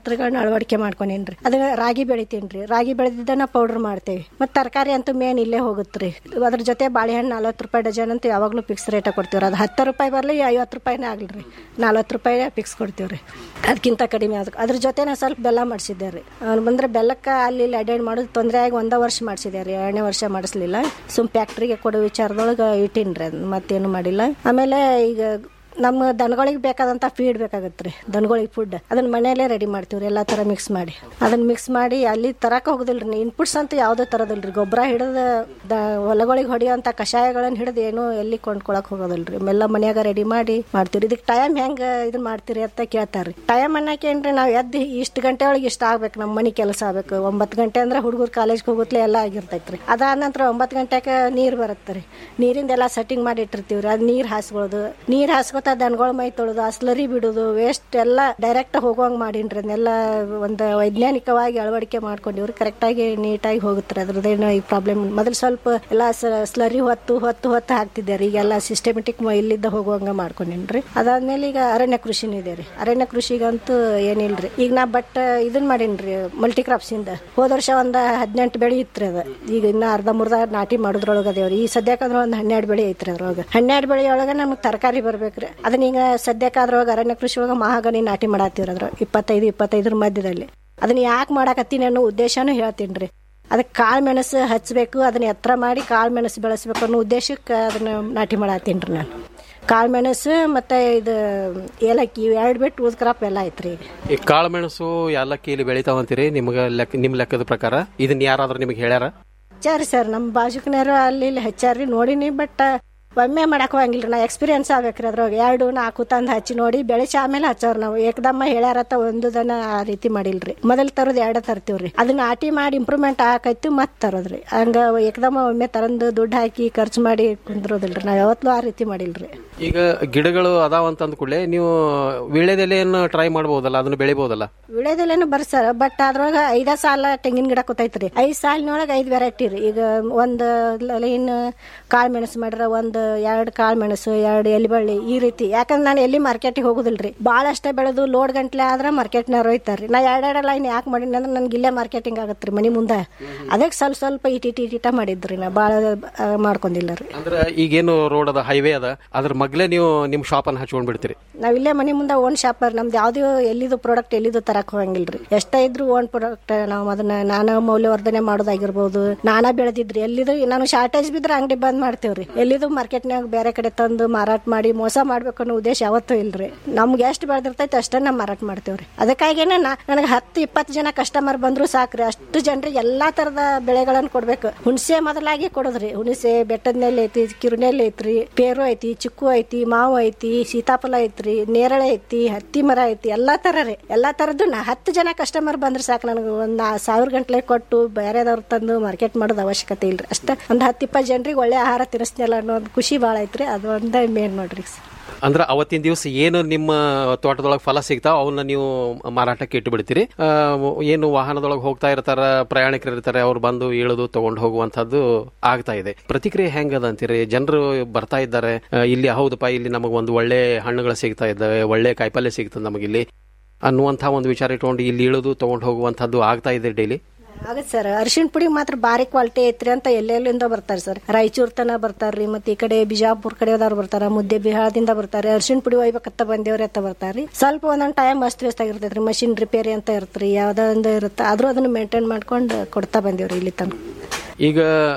ತಂತ್ರಗಳನ್ನ ಅಳವಡಿಕೆ ಮಾಡ್ಕೊಂಡೇನ್ರಿ ಅದನ್ನ ರಾಗಿ ಬೆಳಿತೀನ್ರಿ ರಾಗಿ ಬೆಳೆದಿದ್ದನ್ನ ಪೌಡರ್ ಮಾಡ್ತೇವೆ ಮತ್ತೆ ತರಕಾರಿ ಅಂತೂ ಮೇನ್ ಇಲ್ಲೇ ಹೋಗುತ್ರಿ ಅದ್ರ ಜೊತೆ ಬಾಳೆಹಣ್ಣು ನಲ್ವತ್ತು ರೂಪಾಯಿ ಡಜನ್ ಅಂತ ಯಾವಾಗಲೂ ಫಿಕ್ಸ್ ರೇಟ್ ಕೊಡ್ತೀವ್ರಿ ಅದು ಹತ್ತು ರೂಪಾಯಿ ಬರಲಿ ಐವತ್ತು ರೂಪಾಯಿನೇ ಆಗಲ್ರಿ ನಲ್ವತ್ತು ರೂಪಾಯಿ ಫಿಕ್ಸ್ ಕೊಡ್ತೀವ್ರಿ ಅದಕ್ಕಿಂತ ಕಡಿಮೆ ಅದಕ್ಕೆ ಅದ್ರ ಜೊತೆ ನಾನು ಸ್ವಲ್ಪ ಬೆಲ್ಲ ಮಾಡಿಸಿದ್ದೆ ರೀ ಅವ್ನು ಬಂದ್ರೆ ಬೆಲ್ಲಕ್ಕೆ ಅಲ್ಲಿ ಇಲ್ಲಿ ಅಡ್ಡಾಡಿ ಮಾಡೋದು ತೊಂದರೆ ಆಗಿ ಒಂದೇ ವರ್ಷ ಮಾಡಿಸಿದೆ ರೀ ಎರಡನೇ ವರ್ಷ ಮಾಡಿಸ್ಲಿಲ್ಲ ಸುಮ್ ಫ್ಯಾಕ್ಟ್ರಿಗೆ ಕೊಡೋ ವಿಚಾರದೊಳಗೆ ಇಟ್ಟಿನ್ರಿ ಅದನ್ನ ಮತ್ತೇನು ಮಾಡಿಲ್ಲ ಆಮೇಲೆ ಈಗ ನಮ್ಮ ದನಗಳಿಗೆ ಬೇಕಾದಂಥ ಫೀಡ್ ಬೇಕಾಗತ್ತೆ ರೀ ದನಗಳಿಗೆ ಫುಡ್ ಅದನ್ನ ಮನೆಯಲ್ಲೇ ರೆಡಿ ಮಾಡ್ತೀವಿ ಎಲ್ಲ ಥರ ಮಿಕ್ಸ್ ಮಾಡಿ ಅದನ್ನ ಮಿಕ್ಸ್ ಮಾಡಿ ಅಲ್ಲಿ ತರಕ ಹೋಗುದಿಲ್ಲ ರೀ ಇನ್ಪುಟ್ಸ್ ಅಂತೂ ಯಾವುದೇ ತರೋದಿಲ್ಲ ರೀ ಗೊಬ್ಬರ ಹಿಡಿದು ದ ಹೊಲಗಳಿಗೆ ಹೊಡೆಯೋಂಥ ಕಷಾಯಗಳನ್ನ ಹಿಡಿದು ಏನು ಎಲ್ಲಿ ಕೊಂಡ್ಕೊಳಕ್ ಹೋಗೋದಿಲ್ಲ ರೀ ಎಲ್ಲ ಮನ್ಯಾಗ ರೆಡಿ ಮಾಡಿ ಮಾಡ್ತೀವಿ ಇದಕ್ಕೆ ಟೈಮ್ ಹೆಂಗೆ ಇದನ್ನ ಮಾಡ್ತೀರಿ ಅಂತ ಕೇಳ್ತಾರೆ ಟೈಮ್ ಅನ್ನಕ್ಕೆ ಏನ್ರಿ ನಾವು ಎದ್ದು ಇಷ್ಟು ಗಂಟೆ ಒಳಗೆ ಇಷ್ಟ ಆಗ್ಬೇಕು ನಮ್ಮ ಮನೆ ಕೆಲಸ ಆಗ್ಬೇಕು ಒಂಬತ್ತು ಗಂಟೆ ಅಂದ್ರೆ ಹುಡುಗರು ಕಾಲೇಜ್ಗೆ ಹೋಗುತ್ತಲೇ ಎಲ್ಲ ಆಗಿರ್ತೈತೆ ರೀ ಅದಾದ ನಂತರ ಒಂಬತ್ತು ಗಂಟೆಗೆ ನೀರು ಬರುತ್ತೆ ರೀ ನೀರಿಂದ ಎಲ್ಲ ಸೆಟ್ಟಿಂಗ್ ಮಾಡಿ ಇಟ್ಟಿರ್ತೀವಿ ರೀ ಅದು ನೀರು ಹಾಸ್ಕೊಳ್ಳೋದು ನೀರು ಹಾಸ್ಕೊತ ದನಗಳ ಮೈ ತೊಳೆದು ಅಸ್ಲರಿ ಬಿಡೋದು ವೇಸ್ಟ್ ಎಲ್ಲ ಡೈರೆಕ್ಟ್ ಹೋಗುವಂಗೆ ಮಾಡೀನ್ರಿ ಅದನ್ನೆಲ್ಲ ಒಂದು ವೈಜ್ಞಾನಿಕವಾಗಿ ಅಳವಡಿಕೆ ಮಾಡ್ಕೊಂಡಿವ್ರಿ ಕರೆಕ್ಟಾಗಿ ನೀಟಾಗಿ ಹೋಗುತ್ತೆ ಅದ್ರದ್ದೇನು ಈ ಪ್ರಾಬ್ಲಮ್ ಮೊದಲು ಸ್ವಲ್ಪ ಎಲ್ಲ ಸ್ಲರಿ ಹೊತ್ತು ಹೊತ್ತು ಹೊತ್ತು ಹಾಕ್ತಿದ್ದೆ ರೀ ಈಗೆಲ್ಲ ಸಿಸ್ಟಮೆಟಿಕ್ ಇಲ್ಲಿದ್ದ ಹೋಗುವಂಗ ಮಾಡ್ಕೊಂಡೇನ್ರಿ ಅದಾದ್ಮೇಲೆ ಈಗ ಅರಣ್ಯ ಕೃಷಿನೂ ಇದೆ ರೀ ಅರಣ್ಯ ಕೃಷಿಗಂತೂ ಏನಿಲ್ರಿ ಈಗ ನಾ ಬಟ್ ಇದನ್ ಮಾಡೀನ್ರಿ ಮಲ್ಟಿ ಕ್ರಾಪ್ಸ್ ಇಂದ ಹೋದ ವರ್ಷ ಒಂದ್ ಹದಿನೆಂಟು ಬೆಳೆ ಇತ್ರಿ ಅದ ಈಗ ಇನ್ನ ಅರ್ಧ ಮುರ್ಧ ನಾಟಿ ಮಾಡೋದ್ರೊಳಗೆ ಅದೇವ್ರಿ ಈ ಸದ್ಯಕ್ಕಂದ್ರ ಒಂದ್ ಹನ್ನೆರಡು ಬೆಳೆ ಐತ್ರಿ ಅದ್ರೊಳಗ ಹನ್ನೆರಡು ಬೆಳೆ ಒಳಗ ನಮ್ಗೆ ತರಕಾರಿ ಬರ್ಬೇಕ್ರಿ ಅದನ್ನ ಈಗ ಸದ್ಯಕ್ಕಾದ್ರೊಳಗ ಅರಣ್ಯ ಕೃಷಿ ಒಳಗ ಮಹಾಗನಿ ನಾಟಿ ಮಾಡತ್ತೀವ್ರಿ ಅದ್ರ ಇಪ್ಪತ್ತೈದು ಇಪ್ಪತ್ತೈದರ ಮಧ್ಯದಲ್ಲಿ ಅದನ್ನ ಯಾಕೆ ಮಾಡಾಕತ್ತೀನಿ ಅನ್ನೋ ಉದ್ದೇಶನೂ ಹೇಳ್ತೀನಿ ಅದಕ್ಕೆ ಕಾಳು ಮೆಣಸು ಹಚ್ಚಬೇಕು ಅದನ್ನ ಎತ್ತರ ಮಾಡಿ ಕಾಳು ಮೆಣಸು ಬೆಳೆಸ್ಬೇಕು ಅನ್ನೋ ಉದ್ದೇಶಕ್ಕೆ ಅದನ್ನ ನಾಟಿ ಮಾಡತ್ತೀನಿ ರೀ ನಾನು ಕಾಳು ಮೆಣಸು ಮತ್ತೆ ಇದು ಏಲಕ್ಕಿ ಇವು ಎರಡು ಬಿಟ್ಟು ಉದ್ ಕ್ರಾಪ್ ಎಲ್ಲ ಐತ್ರಿ ಈಗ ಈ ಕಾಳುಮೆಣಸು ಏಲಕ್ಕಿ ಇಲ್ಲಿ ಬೆಳಿತಾವಂತೀರಿ ನಿಮ್ಗೆ ಲೆಕ್ಕ ನಿಮ್ ಲೆಕ್ಕದ ಪ್ರಕಾರ ಇದನ್ನ ಯಾರಾದ್ರೂ ನಿಮಗೆ ಹೇಳ್ಯಾರ ಹಚ್ಚಾರಿ ಸರ್ ನಮ್ಮ ಬಾಜುಕನರು ಅಲ್ಲಿ ಇಲ್ಲಿ ಹಚ್ಚಾರಿ ನೋಡಿನಿ ಬಟ್ ಒಮ್ಮೆ ಮಾಡಕ್ ಹೋಗಂಗಿಲ್ರಿ ನಾ ಎಕ್ಸ್ಪೀರಿಯನ್ಸ್ ಆಗ್ಬೇಕ್ರಿ ಅದ್ರಾಗ ಎರಡು ನಾಲ್ಕು ತಂದು ಹಚ್ಚಿ ನೋಡಿ ಬೆಳೆಸಿ ಆಮೇಲೆ ಹಚ್ಚವ್ರ ನಾವು ಏಕದಮ್ಮ ಹೇಳ್ಯಾರತ್ತ ಒಂದು ದನ ಆ ರೀತಿ ಮಾಡಿಲ್ರಿ ಮೊದಲು ತರೋದು ಎರಡು ತರ್ತೀವ್ರಿ ಅದನ್ನ ಆಟಿ ಮಾಡಿ ಇಂಪ್ರೂವ್ಮೆಂಟ್ ಆಕೈತಿ ಮತ್ತೆ ತರೋದ್ರಿ ಹಂಗ ಏಕದಮ್ಮ ಒಮ್ಮೆ ತರಂದು ದುಡ್ಡು ಹಾಕಿ ಖರ್ಚು ಮಾಡಿ ಕುಂದ್ರೋದಿಲ್ರಿ ನಾವ್ ಯಾವತ್ತೂ ಆ ರೀತಿ ಮಾಡಿಲ್ರಿ ಈಗ ಗಿಡಗಳು ಅದಾವ ಅಂತ ಅಂದ್ಕೂಡ್ಲೆ ನೀವು ವೀಳ್ಯದೆಲೆಯನ್ನು ಟ್ರೈ ಮಾಡ್ಬೋದಲ್ಲ ಅದನ್ನ ಬೆಳಿಬೋದಲ್ಲ ವಿಳೆದೆಲೆನು ಬರ್ಸರ ಬಟ್ ಅದ್ರೊಳಗ ಐದ ಸಾಲ ತೆಂಗಿನ ಗಿಡ ಕೂತೈತ್ರಿ ಐದ್ ಸಾಲಿನೊಳಗ ಐದ್ ವೆರೈಟಿ ರೀ ಈಗ ಒಂದ್ ಲೈನ್ ಕಾಳು ಮೆಣಸು ಮಾಡ್ರ ಒಂದ್ ಎರಡ್ ಕಾಳು ಮೆಣಸು ಎರಡ್ ಎಲಿಬಳ್ಳಿ ಈ ರೀತಿ ಯಾಕಂದ್ರೆ ನಾನು ಎಲ್ಲಿ ಮಾರ್ಕೆಟಿಗೆ ಹೋಗುದಿಲ್ರಿ ಭಾಳಷ್ಟೇ ಬೆಳೆದು ಲೋಡ್ ಗಂಟ್ಲೆ ಆದ್ರ ಮಾರ್ಕೆಟ್ನಾರ ಒಯ್ತಾರ್ರಿ ನಾ ಎರಡೆರಡು ಲೈನ್ ಯಾಕೆ ಮಾಡೀನಿ ಅಂದ್ರೆ ನನ್ಗೆ ಇಲ್ಲೇ ಮಾರ್ಕೆಟಿಂಗ್ ಆಗತ್ರಿ ಮನಿ ಮುಂದೆ ಅದಕ್ಕೆ ಸ್ವಲ್ಪ ಸ್ವಲ್ಪ ಇಟ್ ಇಟ್ ಇಟ್ ಇಟ ಮಾಡಿದ್ರಿ ನಾ ಭಾಳ ಮಾಡ್ಕೊಂಡಿಲ್ಲ ರೀ ಅಂದ್ರೆ ಈಗೇನು ರೋಡ್ ಅದ ಹೈವೇ ಅದ ಅದ್ರ ಮಗ್ಲೇ ನೀವು ನಿಮ್ ಶಾಪ್ ಅನ್ನ ಹಚ್ಕೊಂಡ್ ಬಿಡ್ತೀರಿ ನಾವ್ ಇಲ್ಲೇ ಮನಿ ಮುಂದೆ ಓನ್ ಶಾಪ್ ನಮ್ದು ಯಾವ್ದು ಎಲ್ಲಿದು ಪ್ರಾಡಕ್ಟ್ ಎಲ್ಲಿದು ತರಕ್ ಹೋಗಂಗಿಲ್ರಿ ಎಷ್ಟೇ ಇದ್ರು ಓನ್ ಪ್ರಾಡಕ್ಟ್ ನಾವು ಅದನ್ನ ನಾನಾ ಮೌಲ್ಯವರ್ಧನೆ ಮಾಡೋದಾಗಿರ್ಬೋದು ನಾನಾ ಬೆಳೆದಿದ್ರಿ ಎಲ್ಲಿದು ನಾನು ಶಾರ್ಟೇಜ್ ಬಿದ್ರೆ ಅಂಗಡಿ ಬಂದ್ ಮಾಡ್ತೇವ್ರಿ ಎಲ್ಲಿದು ಮಾರ್ಕೆಟ್ನಾಗ ಬೇರೆ ಕಡೆ ತಂದು ಮಾರಾಟ ಮಾಡಿ ಮೋಸ ಮಾಡ್ಬೇಕು ಅನ್ನೋ ಉದ್ದೇಶ ಯಾವತ್ತೂ ಇಲ್ರಿ ನಮ್ಗೆ ಎಷ್ಟು ಬೆಳೆದಿರ್ತೈತೆ ಅಷ್ಟೇ ನಾವು ಮಾರಾಟ ಮಾಡ್ತೇವ್ರಿ ಅದಕ್ಕಾಗೇನೆ ನನಗೆ ಹತ್ತು ಇಪ್ಪತ್ತು ಜನ ಕಸ್ಟಮರ್ ಬಂದ್ರು ಸಾಕ್ರಿ ಅಷ್ಟು ಜನರಿಗೆ ಎಲ್ಲಾ ತರದ ಬೆಳೆಗಳನ್ನ ಕೊಡ್ಬೇಕು ಹುಣಸೆ ಮೊದಲಾಗಿ ಕೊಡೋದ್ರಿ ಹುಣಸೆ ಬೆಟ್ಟದ ನೆಲೆ ಐತಿ ಕಿರುನೆಲೆ ಐತ್ರಿ ಪೇರು ಐತಿ ಚಿಕ್ಕು ಐತಿ ಮಾವು ಐತಿ ಸೀತಾಫಲ ಐತ್ರಿ ನೇರಳೆ ಐತಿ ಹತ್ತಿ ಮರ ಐತಿ ಎಲ್ಲಾ ತರ ರೀ ಎಲ್ಲಾ ತರದ್ದು ನಾ ಹತ್ತು ಜನ ಕಸ್ಟಮರ್ ಬಂದ್ರೆ ಸಾಕು ನನಗೆ ಒಂದ್ ಸಾವಿರ ಗಂಟ್ಲೆ ಕೊಟ್ಟು ಬೇರೆದವ್ರು ತಂದು ಮಾರ್ಕೆಟ್ ಮಾಡೋದು ಅವಶ್ಯಕತೆ ಇಲ್ರಿ ಅಷ್ಟ ಒಂದ್ ಹತ್ತು ಇಪ್ಪತ್ತು ಜನರಿಗೆ ಒಳ್ಳೆ ಆಹಾರ ತಿನ್ನಿಸ್ನಲ್ಲ ಅನ್ನೋ ಒಂದು ಖುಷಿ ಭಾಳ ಐತ್ರಿ ಅದು ಒಂದೇ ಮೇನ್ ನೋಡ್ರಿ ಅಂದ್ರೆ ಅವತ್ತಿನ ದಿವಸ ಏನು ನಿಮ್ಮ ತೋಟದೊಳಗೆ ಫಲ ಸಿಗ್ತಾವ ಅವನ್ನ ನೀವು ಮಾರಾಟಕ್ಕೆ ಇಟ್ಟು ಬಿಡ್ತೀರಿ ಆ, ಏನು ವಾಹನದೊಳಗೆ ಹೋಗ್ತಾ ಇರ್ತಾರ ಪ್ರಯಾಣಿಕರು ಇರ್ತಾರೆ ಅವ್ರು ಬಂದು ಇಳಿದು ತಗೊಂಡು ಹೋಗುವಂತದ್ದು ಆಗ್ತಾ ಇದೆ ಪ್ರತಿಕ್ರಿಯೆ ಹೆಂಗದ ಅಂತೀರಿ ಜನರು ಬರ್ತಾ ಇದ್ದಾರೆ ಆ, ಇಲ್ಲಿ ಹೌದಪ್ಪ ಇಲ್ಲಿ ನಮಗೆ ಒಂದು ಒಳ್ಳೆ ಹಣ್ಣುಗಳು ಸಿಗ್ತಾ ಇದ್ದಾವೆ ಒಳ್ಳೆ ಕಾಯಿಪಲ್ಯ ಸಿಗ್ತದೆ ನಮಗಿಲ್ಲಿ ಅನ್ನುವಂಥ ಒಂದು ವಿಚಾರ ಇಟ್ಕೊಂಡು ಇಲ್ಲಿ ಇಳಿದು ತಗೊಂಡು ಹೋಗುವಂಥದ್ದು ಆಗ್ತಾ ಇದೆ ಡೈಲಿ ಆಗತ್ತೆ ಸರ್ ಅರಿಶಿಣ ಪುಡಿ ಮಾತ್ರ ಭಾರಿ ಕ್ವಾಲಿಟಿ ಐತ್ರಿ ಅಂತ ಎಲ್ಲೆಲ್ಲಿಂದ ಬರ್ತಾರೆ ಸರ್ ರಾಯಚೂರ್ ತನ ಬರ್ತಾರ್ರಿ ಮತ್ತೆ ಈ ಕಡೆ ಬಿಜಾಪುರ್ ಕಡೆದವ್ರು ಬರ್ತಾರ ಮುದ್ದೆ ಬಿಹಾರದಿಂದ ಬರ್ತಾರೆ ಅರಿಶಿಣ ಪುಡಿ ಒಯ್ಬೇಕತ್ತ ಬಂದೇವ್ರಿ ಅಂತ ಬರ್ತಾರ್ರಿ ಸ್ವಲ್ಪ ಒಂದೊಂದ್ ಟೈಮ್ ಅಷ್ಟು ವ್ಯಸ್ತ ಆಗಿರ್ತೈತ್ರಿ ಮಷಿನ್ ರಿಪೇರಿ ಅಂತ ಇರ್ತ್ರಿ ಯಾವ್ದೋ ಒಂದು ಇರುತ್ತೆ ಆದ್ರೂ ಅದನ್ನ ಮೇಂಟೈನ್ ಮಾಡ್ಕೊಂಡು ಕೊಡ್ತಾ ಬಂದೇವ್ರಿ ಇಲ್ಲಿ ತನಕ ಈಗ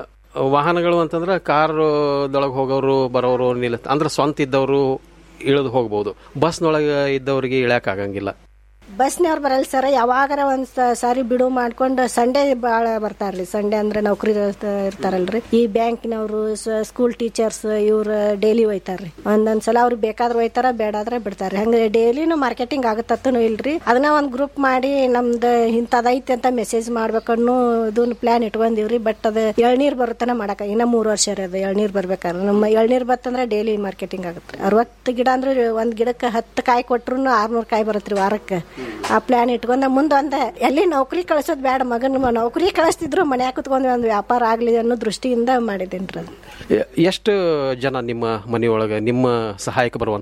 ವಾಹನಗಳು ಅಂತಂದ್ರೆ ಕಾರ್ದೊಳಗೆ ಹೋಗೋರು ಬರೋರು ನಿಲ್ಲ ಅಂದ್ರೆ ಸ್ವಂತ ಇದ್ದವರು ಇಳಿದು ಹೋಗ್ಬೋದು ಬಸ್ನೊಳಗೆ ಇದ್ದವರಿಗೆ ಇಳ್ಯಾಕ್ ಆಗಂಗಿಲ್ಲ ಬಸ್ನವ್ರು ಬರಲ್ಲ ಸರ್ ಯಾವಾಗಾರ ಒಂದ್ ಸ- ಸಾರಿ ಬಿಡು ಮಾಡ್ಕೊಂಡು ಸಂಡೇ ಬಾಳ ಬರ್ತಾರ್ರಿ ಸಂಡೇ ಅಂದ್ರೆ ನೌಕರಿ ಇರ್ತಾರಲ್ರಿ ಈ ಬ್ಯಾಂಕ್ನವರು ಸ್ಕೂಲ್ ಟೀಚರ್ಸ್ ಇವ್ರ ಡೈಲಿ ಒಯ್ತಾರ್ರಿ ಒಂದೊಂದ್ ಸಲ ಅವ್ರಿಗೆ ಬೇಕಾದ್ರೆ ಒಯ್ತಾರ ಬೇಡಾದ್ರೆ ಬಿಡ್ತಾರ್ರಿ ಹಂಗ ಡೈಲಿನೂ ಮಾರ್ಕೆಟಿಂಗ್ ಆಗತ್ತೂ ಇಲ್ರಿ ಅದನ್ನ ಒಂದ್ ಗ್ರೂಪ್ ಮಾಡಿ ನಮ್ದು ಇಂಥದೈತಿ ಅಂತ ಮೆಸೇಜ್ ಮಾಡ್ಬೇಕನ್ನೋ ಇದನ್ನ ಪ್ಲಾನ್ ಇಟ್ಕೊಂಡಿವ್ರಿ ಬಟ್ ಅದ ಎಳ್ನೀರ್ ಬರುತ್ತನ ಮಾಡಕ ಇನ್ನ ಮೂರ್ ವರ್ಷ ರೀ ಅದು ಎಳ್ನೀರ್ ಬರ್ಬೇಕಾದ್ರೆ ನಮ್ಮ ಎಳ್ನೀರ್ ಬತ್ತಂದ್ರೆ ಡೈಲಿ ಮಾರ್ಕೆಟಿಂಗ್ ಆಗುತ್ತೆ ಅರವತ್ತು ಗಿಡ ಅಂದ್ರೆ ಒಂದ್ ಗಿಡಕ್ಕೆ ಹತ್ತು ಕಾಯಿ ಕೊಟ್ರು ಆರ್ನೂರು ಕಾಯಿ ಬರತ್ರಿ ವಾರಕ್ಕೆ ಆ ಪ್ಲಾನ್ ಇಟ್ಕೊಂಡ ಮುಂದೆ ಒಂದ ಎಲ್ಲಿ ನೌಕರಿ ಕಳ್ಸೋದ್ ಬೇಡ ಮಗನ ನೌಕರಿ ಕಳಿಸ್ತಿದ್ರು ಮನ್ಯಾಗ ಕುತ್ಕೊಂಡ್ ಒಂದ್ ವ್ಯಾಪಾರ ಆಗ್ಲಿ ಅನ್ನೋ ದೃಷ್ಟಿಯಿಂದ ಮಾಡಿದೇನ್ರಿ ಅದು ಎ- ಎಷ್ಟು ಜನ ನಿಮ್ಮ ಮನೆಯೊಳಗೆ ನಿಮ್ಮ ಸಹಾಯಕ್ಕೆ ಬರುವಂಥವ್ರು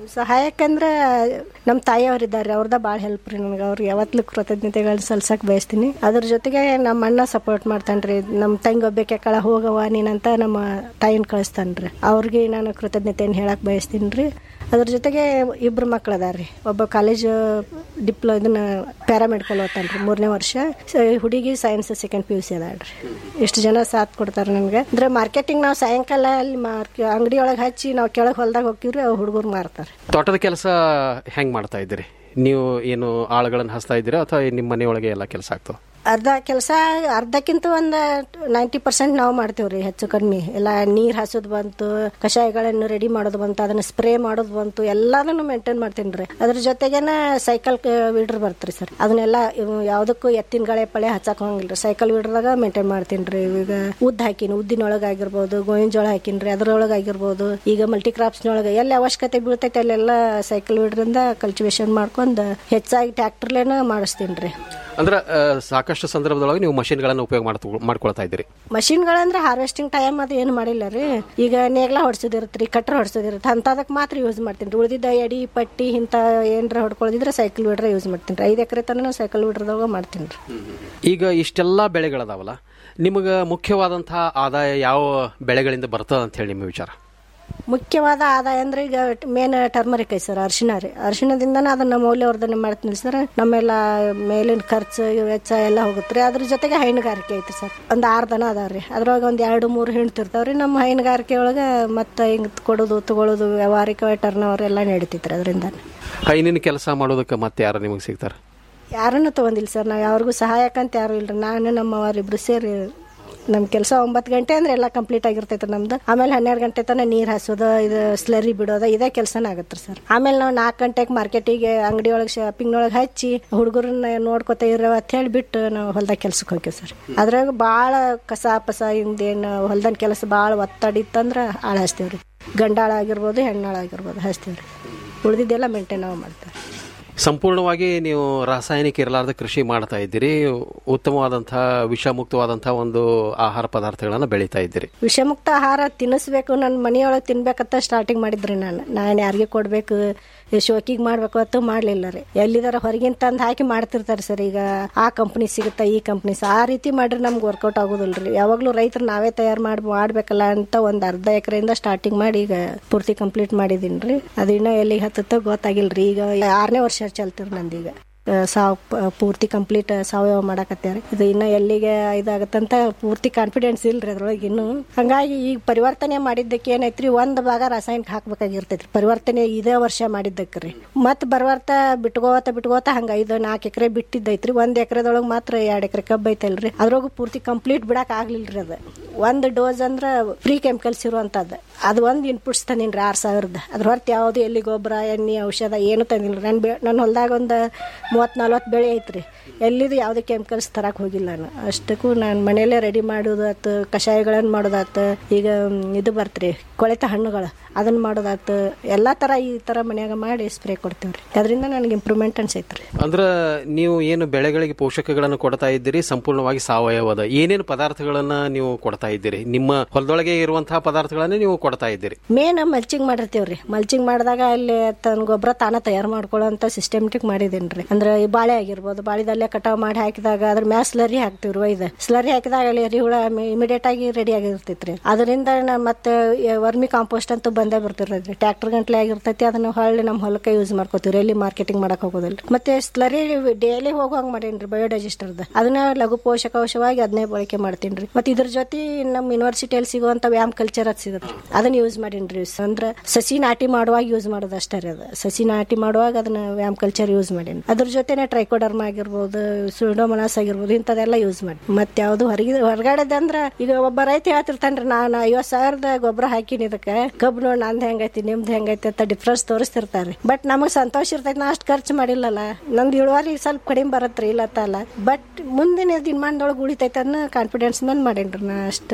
ಸಹಾಯಕ್ಕಂದ್ರೆ ನಮ್ಮ ತಾಯಿಯವರಿದ್ದಾರೆ ಅವ್ರದ ಭಾಳ ಹೆಲ್ಪ್ ರೀ ನನಗೆ ಅವ್ರಿಗೆ ಯಾವತ್ತೂ ಕೃತಜ್ಞತೆಗಳನ್ನ ಸಲ್ಸಕ್ ಬಯಸ್ತೀನಿ ಅದ್ರ ಜೊತೆಗೆ ನಮ್ಮ ಅಣ್ಣ ಸಪೋರ್ಟ್ ಮಾಡ್ತಾನ್ರಿ ನಮ್ಮ ತಂಗಿ ಒಬ್ಬಕ್ಕೆ ಕಳ ಹೋಗವ ನೀನಂತ ನಮ್ಮ ತಾಯಿನ ಕಳಿಸ್ತಾನ್ರಿ ಅವ್ರಿಗೆ ನಾನು ಕೃತಜ್ಞತೆಯನ್ನು ಹೇಳಕ್ ಬಯಸ್ತೀನಿ ರೀ ಅದ್ರ ಜೊತೆಗೆ ಇಬ್ರು ಮಕ್ಳು ಅದಾರ್ರಿ ಒಬ್ಬ ಕಾಲೇಜ್ ಡಿಪ್ಲೊ ಇದನ್ನ ಪ್ಯಾರಾಮೆಡಿಕಲ್ ಓದ್ತಾನ್ರಿ ಮೂರನೇ ವರ್ಷ ಸ- ಹುಡುಗಿ science second P U C ಅದಾಳ್ರಿ ಎಷ್ಟು ಜನ ಸಾಥ್ ಕೊಡ್ತಾರೆ ನನಗೆ ಅಂದ್ರೆ ಮಾರ್ಕೆಟಿಂಗ್ ನಾವು ಸಾಯಂಕಾಲ ಅಲ್ಲಿ ಮಾರ್ಕೆ ಅಂಗಡಿ ಒಳಗೆ ಹಚ್ಚಿ ನಾವು ಕೆಳಗೆ ಹೊಲ್ದಾಗ ಹೋಗ್ತೀವ್ರಿ ಅವ್ರು ಹುಡುಗರು ಮಾರ್ತಾರೆ ತೋಟದ ಕೆಲಸ ಹೆಂಗ್ ಮಾಡ್ತಾ ಇದ್ದೀರಿ ನೀವು ಏನು ಆಳುಗಳನ್ನು ಹಚ್ತಾ ಇದ್ದೀರಾ ಅಥವಾ ನಿಮ್ಮ ಮನೆಯೊಳಗೆ ಎಲ್ಲ ಕೆಲಸ ಆಗ್ತದೆ ಅರ್ಧ ಕೆಲಸ ಅರ್ಧಕ್ಕಿಂತ ಒಂದು ನೈಂಟಿ ಪರ್ಸೆಂಟ್ ನಾವು ಮಾಡ್ತೀವ್ರಿ ಹೆಚ್ಚು ಕಡಿಮೆ ಎಲ್ಲ ನೀರು ಹಾಸೋದು ಬಂತು ಕಷಾಯಗಳನ್ನು ರೆಡಿ ಮಾಡೋದು ಬಂತು ಅದನ್ನ ಸ್ಪ್ರೇ ಮಾಡೋದು ಬಂತು ಎಲ್ಲದನ್ನು ಮೇಂಟೈನ್ ಮಾಡ್ತೀನಿ ರೀ ಅದ್ರ ಜೊತೆಗೇನ ಸೈಕಲ್ ವೀಡ್ರ್ ಬರ್ತ್ರಿ ಸರ್ ಅದನ್ನೆಲ್ಲ ಇವು ಯಾವುದಕ್ಕೂ ಎತ್ತಿನ ಗಳೆ ಪಳೆ ಹಚ್ಚಕ್ ಹೋಗಿಲ್ರಿ ಸೈಕಲ್ ವೀಡ್ರದಾಗ ಮೇಂಟೈನ್ ಮಾಡ್ತೀನಿ ರೀ ಈಗ ಉದ್ದು ಹಾಕಿನಿ ಉದ್ದಿನೊಳಗೆ ಆಗಿರ್ಬೋದು ಗೋವಿನ ಜೋಳ ಹಾಕಿನ್ರಿ ಅದ್ರೊಳಗೆ ಆಗಿರ್ಬೋದು ಈಗ ಮಲ್ಟಿ ಕ್ರಾಪ್ಸ್ನೊಳಗೆ ಎಲ್ಲಿ ಅವಶ್ಯಕತೆ ಬೀಳ್ತೈತೆ ಅಲ್ಲೆಲ್ಲ ಸೈಕಲ್ ವೀಡ್ರಿಂದ ಕಲ್ಟಿವೇಶನ್ ಮಾಡ್ಕೊಂಡು ಹೆಚ್ಚಾಗಿ ಟ್ರ್ಯಾಕ್ಟರ್ಲೇನ ಮಾಡಿಸ್ತೀನಿ ರೀ ಅಂದ್ರೆ ಆ, ಸಾಕಷ್ಟು ಸಂದರ್ಭದೊಳಗೆ ನೀವು ಮಷಿನ್ಗಳನ್ನು ಉಪಯೋಗ ಮಾಡ್ತು- ಮಾಡ್ಕೊಳ್ತಾ ಇದ್ದೀರಿ ಮಷಿನ್ಗಳಂದ್ರೆ ಹಾರ್ವೆಸ್ಟಿಂಗ್ ಟೈಮ್ ಅದು ಏನು ಮಾಡಿಲ್ಲ ರೀ ಈಗ ನೇಗ್ಲ ಹೊಡ್ಸೋದಿರುತ್ತೆ ರೀ ಕಟ್ರ ಹೊಡ್ಸೋದಿರುತ್ತೆ ಅಂತದಕ್ಕೆ ಮಾತ್ರ ಯೂಸ್ ಮಾಡ್ತೀನಿ ರೀ ಉಳಿದಿದ್ದ ಎಡಿ ಪಟ್ಟಿ ಇಂಥ ಏನರ ಹೊಡ್ಕೊಳ್ಳೋದಿದ್ರೆ ಸೈಕಲ್ ಬಿಡ್ರೆ ಯೂಸ್ ಮಾಡ್ತೀನಿ ರೀ ಐದು ಎಕರೆ ತನಕ ಸೈಕಲ್ ಬಿಡ್ರದಾಗ ಮಾಡ್ತೀನಿ ರೀ ಈಗ ಇಷ್ಟೆಲ್ಲ ಬೆಳೆಗಳದಾವಲ್ಲ ನಿಮಗೆ ಮುಖ್ಯವಾದಂತಹ ಆದಾಯ ಯಾವ ಬೆಳೆಗಳಿಂದ ಬರ್ತದ ಅಂತ ಹೇಳಿ ನಿಮ್ಮ ವಿಚಾರ ಮುಖ್ಯವಾದ ಆದಾಯ ಅಂದ್ರೆ ಈಗ ಮೇನ್ ಟರ್ಮರಿಕ್ ಐತಿ ಸರ್ ಅರಿಶಿಣ ರೀ ಅರಿಶಿಣದಿಂದನೇ ಅದನ್ನ ಮೌಲ್ಯವರ್ಧನೆ ಮಾಡ್ತೀನಿ ಸರ್ ನಮ್ಮೆಲ್ಲ ಮೇಲಿನ ಖರ್ಚು ವೆಚ್ಚ ಎಲ್ಲ ಹೋಗುತ್ತೆ ರೀ ಅದ್ರ ಜೊತೆಗೆ ಹೈನುಗಾರಿಕೆ ಐತಿ ಸರ್ ಒಂದು ಆರು ದನ ಅದಾವ್ರಿ ಅದ್ರೊಳಗೆ ಒಂದು ಎರಡು ಮೂರು ಹಿಂಡ್ತಿರ್ತಾವ್ರಿ ನಮ್ಮ ಹೈನುಗಾರಿಕೆ ಒಳಗೆ ಮತ್ತೆ ಹಿಂಗೆ ಕೊಡೋದು ತಗೊಳ್ಳೋದು ವ್ಯವಹಾರಿಕ ಟರ್ನ್ ಓವರ್ ಎಲ್ಲ ನಡೀತೈತ್ರಿ ಅದರಿಂದ ಹೈನಿನ ಕೆಲಸ ಮಾಡೋದಕ್ಕೆ ಮತ್ತೆ ಯಾರು ನಿಮಗೆ ಸಿಗ್ತಾರೆ ಯಾರನ್ನು ತಗೊಂಡಿಲ್ಲ ಸರ್ ನಾವು ಯಾರಿಗೂ ಸಹಾಯಕ್ಕಂತ ಯಾರು ಇಲ್ರಿ ನಾನು ನಮ್ಮ ಅವರಿಬ್ರು ಸೇರಿ ನಮ್ಮ ಕೆಲಸ ಒಂಬತ್ತು ಗಂಟೆ ಅಂದ್ರೆ ಎಲ್ಲ ಕಂಪ್ಲೀಟ್ ಆಗಿರ್ತೈತೆ ನಮ್ದು ಆಮೇಲೆ ಹನ್ನೆರಡು ಗಂಟೆ ತನಕ ನೀರು ಹಾಸೋದು ಇದು ಸ್ಲರಿ ಬಿಡೋದು ಇದೇ ಕೆಲಸನ ಆಗತ್ತೆ ಸರ್ ಆಮೇಲೆ ನಾವು ನಾಲ್ಕು ಗಂಟೆಗೆ ಮಾರ್ಕೆಟಿಗೆ ಅಂಗಡಿ ಒಳಗೆ ಶಾಪಿಂಗ್ನೊಳಗೆ ಹಚ್ಚಿ ಹುಡುಗರನ್ನ ನೋಡ್ಕೊತ ಇರೋ ಅಂತ ಹೇಳಿ ಬಿಟ್ಟು ನಾವು ಹೊಲ್ದಾಗ ಕೆಲ್ಸಕ್ಕೆ ಹೋಗ್ತೀವಿ ಸರ್ ಅದ್ರಾಗ ಭಾಳ ಕಸ ಪಸ ಹಿಂದೇನು ಹೊಲ್ದನ ಕೆಲಸ ಭಾಳ ಒತ್ತಡ ಇತ್ತಂದ್ರೆ ಆಳು ಹಚ್ತೀವಿ ರೀ ಗಂಡಾಳ ಆಗಿರ್ಬೋದು ಹೆಣ್ಣಾಳ ಆಗಿರ್ಬೋದು ಹಚ್ತೀವಿ ರೀ ಉಳಿದಿದ್ದೆಲ್ಲ ಮೇಂಟೈನ್ ನಾವು ಮಾಡ್ತೀವಿ ಸಂಪೂರ್ಣವಾಗಿ ನೀವು ರಾಸಾಯನಿಕ ಇರಲಾರ್ದ ಕೃಷಿ ಮಾಡ್ತಾ ಇದ್ದೀರಿ ಉತ್ತಮವಾದಂತಹ ವಿಷಮುಕ್ತವಾದಂತಹ ಒಂದು ಆಹಾರ ಪದಾರ್ಥಗಳನ್ನು ಬೆಳೀತಾ ಇದ್ದೀರಿ ವಿಷಮುಕ್ತ ಆಹಾರ ತಿನ್ನಿಸ್ಬೇಕು ನನ್ನ ಮನೆಯೊಳಗೆ ತಿನ್ಬೇಕಂತ ಸ್ಟಾರ್ಟಿಂಗ್ ಮಾಡಿದ್ರಿ ನಾನು ನಾನು ಯಾರಿಗೆ ಕೊಡ್ಬೇಕು ಶೋಕಿಗೆ ಮಾಡ್ಬೇಕು ಅಂತ ಮಾಡ್ಲಿಲ್ಲ ರೀ ಎಲ್ಲಿದಾರ ಹೊರಗಿನ ತಂದು ಹಾಕಿ ಮಾಡ್ತಿರ್ತಾರೆ ಸರ್ ಈಗ ಆ ಕಂಪ್ನಿ ಸಿಗುತ್ತಾ ಈ ಕಂಪ್ನಿ ಆ ರೀತಿ ಮಾಡ್ರೆ ನಮ್ಗೆ ವರ್ಕೌಟ್ ಆಗೋದಿಲ್ರಿ ಯಾವಾಗಲೂ ರೈತರು ನಾವೇ ತಯಾರು ಮಾಡಿ ಮಾಡ್ಬೇಕಲ್ಲ ಅಂತ ಒಂದು ಅರ್ಧ ಎಕರೆಯಿಂದ ಸ್ಟಾರ್ಟಿಂಗ್ ಮಾಡಿ ಈಗ ಪೂರ್ತಿ ಕಂಪ್ಲೀಟ್ ಮಾಡಿದೀನಿ ರೀ ಅದು ಇನ್ನೂ ಎಲ್ಲಿಗೆ ಹತ್ತತ್ತೋ ಗೊತ್ತಾಗಿಲ್ರಿ ಈಗ ಆರನೇ ವರ್ಷ ಚಲ್ತಿರ್ ನಂದೀಗ ಆ, ಸಾವ್ ಪ- ಪೂರ್ತಿ ಕಂಪ್ಲೀಟ್ ಸಾವಯವ ಮಾಡಕತ್ತಾರೆ ಇದು ಇನ್ನ ಎಲ್ಲಿಗೆ ಇದಾಗತ್ತಂತ ಪೂರ್ತಿ ಕಾನ್ಫಿಡೆನ್ಸ್ ಇಲ್ರಿ ಅದ್ರೊಳಗೆ ಇನ್ನು ಹಂಗಾಗಿ ಈಗ ಪರಿವರ್ತನೆ ಮಾಡಿದ್ದಕ್ಕೆ ಏನೈತ್ರಿ ಒಂದ್ ಭಾಗ ರಾಸಾಯನಿಕ ಹಾಕ್ಬೇಕಾಗಿರ್ತೈತ್ರಿ ಪರಿವರ್ತನೆ ಇದೇ ವರ್ಷ ಮಾಡಿದ್ದಕ್ರಿ ಮತ್ ಬರ್ವರ್ತ ಬಿಟ್ಕೋತ ಬಿಟ್ಕೋತ ಹಂಗ ಐದು ನಾಲ್ಕು ಎಕರೆ ಬಿಟ್ಟಿದ್ದೈತ್ರಿ ಒಂದ್ ಎಕರೆದೊಳಗೆ ಮಾತ್ರ ಎರಡ್ ಎಕರೆ ಕಬ್ಬ ಐತಲ್ರಿ ಅದ್ರೊಳಗೆ ಪೂರ್ತಿ ಕಂಪ್ಲೀಟ್ ಬಿಡಕ್ ಆಗ್ಲಿಲ್ರಿ ಅದು ಒಂದ್ ಡೋಸ್ ಅಂದ್ರ ಫ್ರೀ ಕೆಮಿಕಲ್ಸ್ ಇರುವಂತದ್ದು ಅದು ಒಂದ್ ಇನ್ಪುಟ್ಸ್ ತಂದಿನ್ರಿ ಆರ್ ಸಾವಿರದ ಅದ್ರ ಹೊರತು ಯಾವ್ದು ಎಲ್ಲಿ ಗೊಬ್ಬರ ಎಣ್ಣೆ ಔಷಧ ಏನು ತಂದಿಲ್ಲ ನನ್ನ ಬೆ ನನ್ನ ಹೊಲ್ದಾಗ ಒಂದು ಮೂವತ್ತು ನಲ್ವತ್ತು ಬೆಳೆ ಐತ್ರಿ ಎಲ್ಲಿದು ಯಾವುದೇ ಕೆಮಿಕಲ್ಸ್ ತರಕ್ ಹೋಗಿಲ್ಲ ನಾನು ಅಷ್ಟಕ್ಕೂ ನಾನು ಮನೆಯಲ್ಲೇ ರೆಡಿ ಮಾಡೋದಾತು ಕಷಾಯಗಳನ್ನು ಮಾಡೋದಾತು ಈಗ ಮ್, ಇದು ಬರ್ತ್ರಿ ಕೊಳೆತ ಹಣ್ಣುಗಳು ಅದನ್ನ ಮಾಡೋದಾತು ಎಲ್ಲಾ ತರ ಈ ತರ ಮನ್ಯಾಗ ಮಾಡಿ ಸ್ಪ್ರೇ ಕೊಡ್ತೇವ್ರಿ ಅದರಿಂದ ನನಗೆ ಇಂಪ್ರೂವ್ಮೆಂಟ್ ಅನ್ಸೈತ್ರಿ ಅಂದ್ರೆ ನೀವು ಏನು ಬೆಳೆಗಳಿಗೆ ಪೋಷಕಗಳನ್ನು ಕೊಡ್ತಾ ಇದ್ದೀರಿ ಸಂಪೂರ್ಣವಾಗಿ ಸಾವಯವದ ಏನೇನು ಪದಾರ್ಥಗಳನ್ನ ನೀವು ಕೊಡ್ತಾ ಇದ್ದೀರಿ ನಿಮ್ಮ ಹೊಲದೊಳಗೆ ಇರುವಂತಹ ಪದಾರ್ಥಗಳನ್ನೇ ನೀವು ಕೊಡ್ತಾ ಇದ್ದೀರಿ ಮೇನ್ ಮಲ್ಚಿಂಗ್ ಮಾಡಿರ್ತೀವ್ರಿ ಮಲ್ಚಿಂಗ್ ಮಾಡಿದಾಗ ಅಲ್ಲಿ ತನ್ನ ಗೊಬ್ಬರ ತಾನ ತಯಾರು ಮಾಡ್ಕೊಳ್ಳೋಂತ ಸಿಸ್ಟಮೆಟಿಕ್ ಮಾಡಿದೇನ್ರಿ ಅಂದ್ರೆ ಈ ಬಾಳೆ ಆಗಿರ್ಬೋದು ಬಾಳಿದಲ್ಲೇ ಕಟಾವ್ ಮಾಡಿ ಹಾಕಿದಾಗ ಅದ್ರ ಮ್ಯಾಲ ಸ್ಲರಿ ಹಾಕ್ತಿವ್ರಿ ಒಯ್ದು ಸ್ಲರಿ ಹಾಕಿದಾಗ ಅಲ್ಲಿ ಎರಿಹುಳ ಇಮಿಡಿಯೇಟ್ ಆಗಿ ರೆಡಿ ಆಗಿರ್ತೈತ್ರಿ ಅದರಿಂದ ನಾ ಮತ್ತೆ ವರ್ಮಿ ಕಾಂಪೋಸ್ಟ್ ಅಂತೂ ಬಂದೇ ಬರ್ತಿರದ್ರಿ ಟ್ರ್ಯಾಕ್ಟರ್ ಗಂಟ್ಲೆ ಆಗಿರ್ತೈತಿ ಅದನ್ನ ಹೊಳ್ಳಿ ನಮ್ಮ ಹೊಲಕ್ಕೆ ಯೂಸ್ ಮಾಡ್ಕೋತೀವ್ರಿ ಎಲ್ಲಿ ಮಾರ್ಕೆಟಿಂಗ್ ಮಾಡಕ್ ಹೋಗೋದಿಲ್ಲ ಮತ್ತೆ ಸ್ಲರಿ ಡೈಲಿ ಹೋಗುವಂಗ್ ಮಾಡೇನ್ರಿ ಬಯೋಡೈಜೆಸ್ಟರ್ದ ಅದನ್ನ ಲಘು ಪೋಷಕಾಂಶವಾಗಿ ಅದನ್ನೇ ಬಳಕೆ ಮಾಡ್ತೀನಿ ಮತ್ತೆ ಇದ್ರ ಜೊತೆ ನಮ್ಮ ಯೂನಿವರ್ಸಿಟಿಯಲ್ಲಿ ಸಿಗುವಂತ ವ್ಯಾಮ್ ಕಲ್ಚರ್ ಅದು ಸಿಗುತ್ತೆ ಅದನ್ನ ಯೂಸ್ ಮಾಡೀನ್ರಿ ಅಂದ್ರೆ ಸಸಿ ನಾಟಿ ಮಾಡುವಾಗ ಯೂಸ್ ಮಾಡೋದು ಅಷ್ಟೇ ರೀ ಅದು ಸಸಿ ನಾಟಿ ಮಾಡುವಾಗ ಅದನ್ನ ವ್ಯಾಮ್ ಕಲ್ಚರ್ ಯೂಸ್ ಮಾಡೀನಿ ಅದ್ರ ಜೊತೆನೆ ಟ್ರೈಕೋಡರ್ಮ ಆಗಿರ್ಬೋದು ಸುಡೋಮನಾಸ್ ಆಗಿರ್ಬೋದು ಇಂಥದೆಲ್ಲ ಯೂಸ್ ಮಾಡಿ ಮತ್ತೆ ಯಾವ್ದು ಹೊರಗೆ ಹೊರಗಡೆದಂದ್ರ ಈಗ ಒಬ್ಬ ರೈತ ಹೇಳ್ತಿರ್ತಾನ್ರಿ ನಾನು ಐವತ್ ಸಾವಿರದ ಗೊಬ್ಬರ ಹಾಕಿನಿ ಇದಕ್ಕೆ ಕಬ್ಬು ನೋಡಿ ನಂದ್ ಹೆಂಗೈತಿ ನಿಮ್ದು ಹೆಂಗೈತಿ ಅಂತ ಡಿಫ್ರೆನ್ಸ್ ತೋರಿಸ್ತಿರ್ತಾರೆ ಬಟ್ ನಮಗ್ ಸಂತೋಷ ಇರ್ತೈತಿ ನಾ ಅಷ್ಟು ಖರ್ಚು ಮಾಡಿಲ್ಲಲ್ಲ ನಂದು ಇಳುವರಿ ಸ್ವಲ್ಪ ಕಡಿಮೆ ಬರತ್ರಿ ಇಲ್ಲ ಅಲ್ಲ ಬಟ್ ಮುಂದಿನ ದಿನಮಾನದೊಳಗೆ ಉಳಿತೈತೆ ಅನ್ನೋ ಕಾನ್ಫಿಡೆನ್ಸ್ ಮೇಲೆ ಮಾಡೇನ್ರಿ ನಾ ಅಷ್ಟ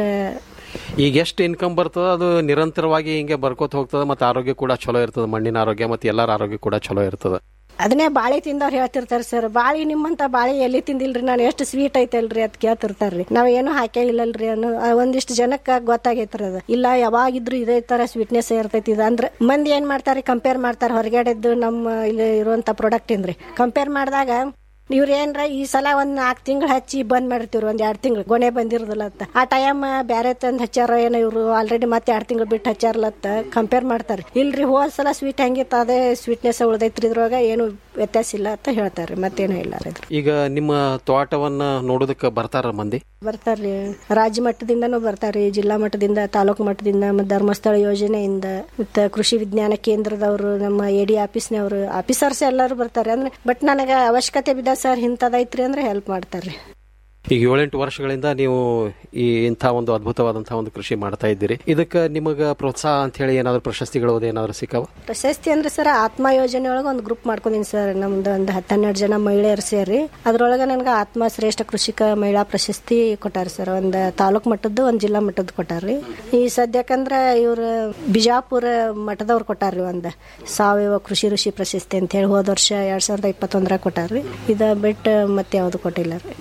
ಈಗ ಎಷ್ಟು ಇನ್ಕಮ್ ಬರ್ತದ ಅದು ನಿರಂತರವಾಗಿ ಹಿಂಗೆ ಬರ್ಕೋತ ಹೋಗ್ತದ ಮತ್ತೆ ಆರೋಗ್ಯ ಕೂಡ ಚಲೋ ಇರ್ತದ ಮಣ್ಣಿನ ಆರೋಗ್ಯ ಮತ್ತೆ ಎಲ್ಲರ ಆರೋಗ್ಯ ಕೂಡ ಚಲೋ ಇರ್ತದ ಅದನ್ನೇ ಬಾಳೆ ತಿಂದವ್ರು ಹೇಳ್ತಿರ್ತಾರೆ ಸರ್ ಬಾಳಿ ನಿಮ್ಮಂತ ಬಾಳಿ ಎಲ್ಲಿ ತಿಂದಿಲ್ರಿ ನಾನು ಎಷ್ಟು ಸ್ವೀಟ್ ಐತಲ್ರಿ ಅದ್ ಕೇಳ್ತಿರ್ತಾರ್ರಿ ನಾವ್ ಏನು ಹಾಕೇ ಇಲ್ಲಲ್ರಿ ಅನ್ನೋ ಆ ಒಂದಿಷ್ಟು ಜನಕ್ಕ ಗೊತ್ತಾಗೈತ್ರಿ ಅದು ಇಲ್ಲ ಯಾವಾಗಿದ್ರು ಇದೇ ತರ ಸ್ವೀಟ್ನೆಸ್ ಇರ್ತೈತಿ ಇದು ಅಂದ್ರೆ ಮಂದಿ ಏನ್ ಮಾಡ್ತಾರೆ ಕಂಪೇರ್ ಮಾಡ್ತಾರೆ ಹೊರಗಡೆದ್ದು ನಮ್ಮ ಇಲ್ಲಿ ಇರುವಂತ ಪ್ರಾಡಕ್ಟ್ ಇಂದ್ರಿ ಕಂಪೇರ್ ಮಾಡಿದಾಗ ಇವ್ರ ಏನ್ರ ಈ ಸಲ ಒಂದ್ ನಾಲ್ಕು ತಿಂಗಳು ಹಚ್ಚಿ ಬಂದ್ ಮಾಡಿರ್ತೀವ್ರಿ ಒಂದ್ ಎರಡ್ ತಿಂಗಳು ಗೊನೆ ಬಂದಿರೋದಿಲ್ಲ ಅಂತ ಆ ಟೈಮ್ ಬೇರೆ ತಂದ್ ಹಚ್ಚಾರ ಏನೋ ಇವ್ರು ಆಲ್ರೆಡಿ ಮತ್ತೆ ಎರಡ್ ತಿಂಗಳು ಬಿಟ್ಟು ಹಚ್ಚಾರಲತ್ತ ಕಂಪೇರ್ ಮಾಡ್ತಾರೆ ಇಲ್ರಿ ಹೋದ್ ಸಲ ಸ್ವೀಟ್ ಹೆಂಗಿತ್ತು ಅದೇ ಸ್ವೀಟ್ನೆಸ್ ಉಳ್ದೈತ್ರಿ ಇದ್ರೊಳಗ ಏನು ವ್ಯತ್ಯಾಸ ಇಲ್ಲ ಅಂತ ಹೇಳ್ತಾರೆ ಮತ್ತೇನು ಇಲ್ಲ ರೀ ಇದ್ರ ಈಗ ನಿಮ್ಮ ತೋಟವನ್ನ ನೋಡೋದಕ್ಕೆ ಬರ್ತಾರ ಮಂದಿ ಬರ್ತಾರ್ರಿ ರಾಜ್ಯ ಮಟ್ಟದಿಂದನೂ ಬರ್ತಾರ್ರಿ ಜಿಲ್ಲಾ ಮಟ್ಟದಿಂದ ತಾಲೂಕು ಮಟ್ಟದಿಂದ ಮತ್ತು ಧರ್ಮಸ್ಥಳ ಯೋಜನೆಯಿಂದ ಮತ್ತು ಕೃಷಿ ವಿಜ್ಞಾನ ಕೇಂದ್ರದವರು ನಮ್ಮ ಎ ಡಿ ಆಫೀಸ್ನವರು ಆಫೀಸರ್ಸ್ ಎಲ್ಲರೂ ಬರ್ತಾರೆ ಅಂದ್ರೆ ಬಟ್ ನನಗೆ ಅವಶ್ಯಕತೆ ಬಿದ್ದ ಸರ್ ಇಂಥದೈತ್ರಿ ಅಂದ್ರೆ ಹೆಲ್ಪ್ ಮಾಡ್ತಾರ್ರಿ ಈಗ ಏಳೆಂಟು ವರ್ಷಗಳಿಂದ ನೀವು ಈ ಇಂಥ ಒಂದು ಅದ್ಭುತವಾದಂತಹ ಒಂದು ಕೃಷಿ ಮಾಡ್ತಾ ಇದ್ದೀರಿ ಇದಕ್ಕೆ ನಿಮಗ ಪ್ರೋತ್ಸಾಹ ಅಂತ ಹೇಳಿ ಏನಾದ್ರು ಪ್ರಶಸ್ತಿಗಳು ಏನಾದ್ರು ಸಿಕ್ಕಾವ ಪ್ರಶಸ್ತಿ ಅಂದ್ರೆ ಸರ್ ಆತ್ಮ ಯೋಜನೆ ಒಳಗೆ ಒಂದು ಗ್ರೂಪ್ ಮಾಡ್ಕೊಂಡಿನಿ ಸರ್ ನಮ್ದು ಒಂದು ಹತ್ತೆರಡು ಜನ ಮಹಿಳೆಯರು ಸೇರಿ ಅದ್ರೊಳಗೆ ನನಗೆ ಆತ್ಮ ಶ್ರೇಷ್ಠ ಕೃಷಿಕ ಮಹಿಳಾ ಪ್ರಶಸ್ತಿ ಕೊಟ್ಟಾರ ಸರ್ ಒಂದು ತಾಲೂಕ್ ಮಟ್ಟದ್ದು ಒಂದು ಜಿಲ್ಲಾ ಮಟ್ಟದ್ದು ಕೊಟ್ಟಾರ್ರಿ ಈ ಸದ್ಯಕ್ಕಂದ್ರ ಇವ್ರು ಬಿಜಾಪುರ ಮಠದವ್ರು ಕೊಟ್ಟಾರ್ರಿ ಒಂದು ಸಾವಯವ ಕೃಷಿ ಋಷಿ ಪ್ರಶಸ್ತಿ ಅಂತ ಹೇಳಿ ಹೋದ ವರ್ಷ ಎರಡ್ ಸಾವಿರದ ಇಪ್ಪತ್ತೊಂದರಾಗ ಕೊಟ್ಟಾರ್ರಿ ಇದ ಬಿಟ್ಟು ಮತ್ತೆ ಯಾವ್ದು ಕೊಟ್ಟಿಲ್ಲ ರೀ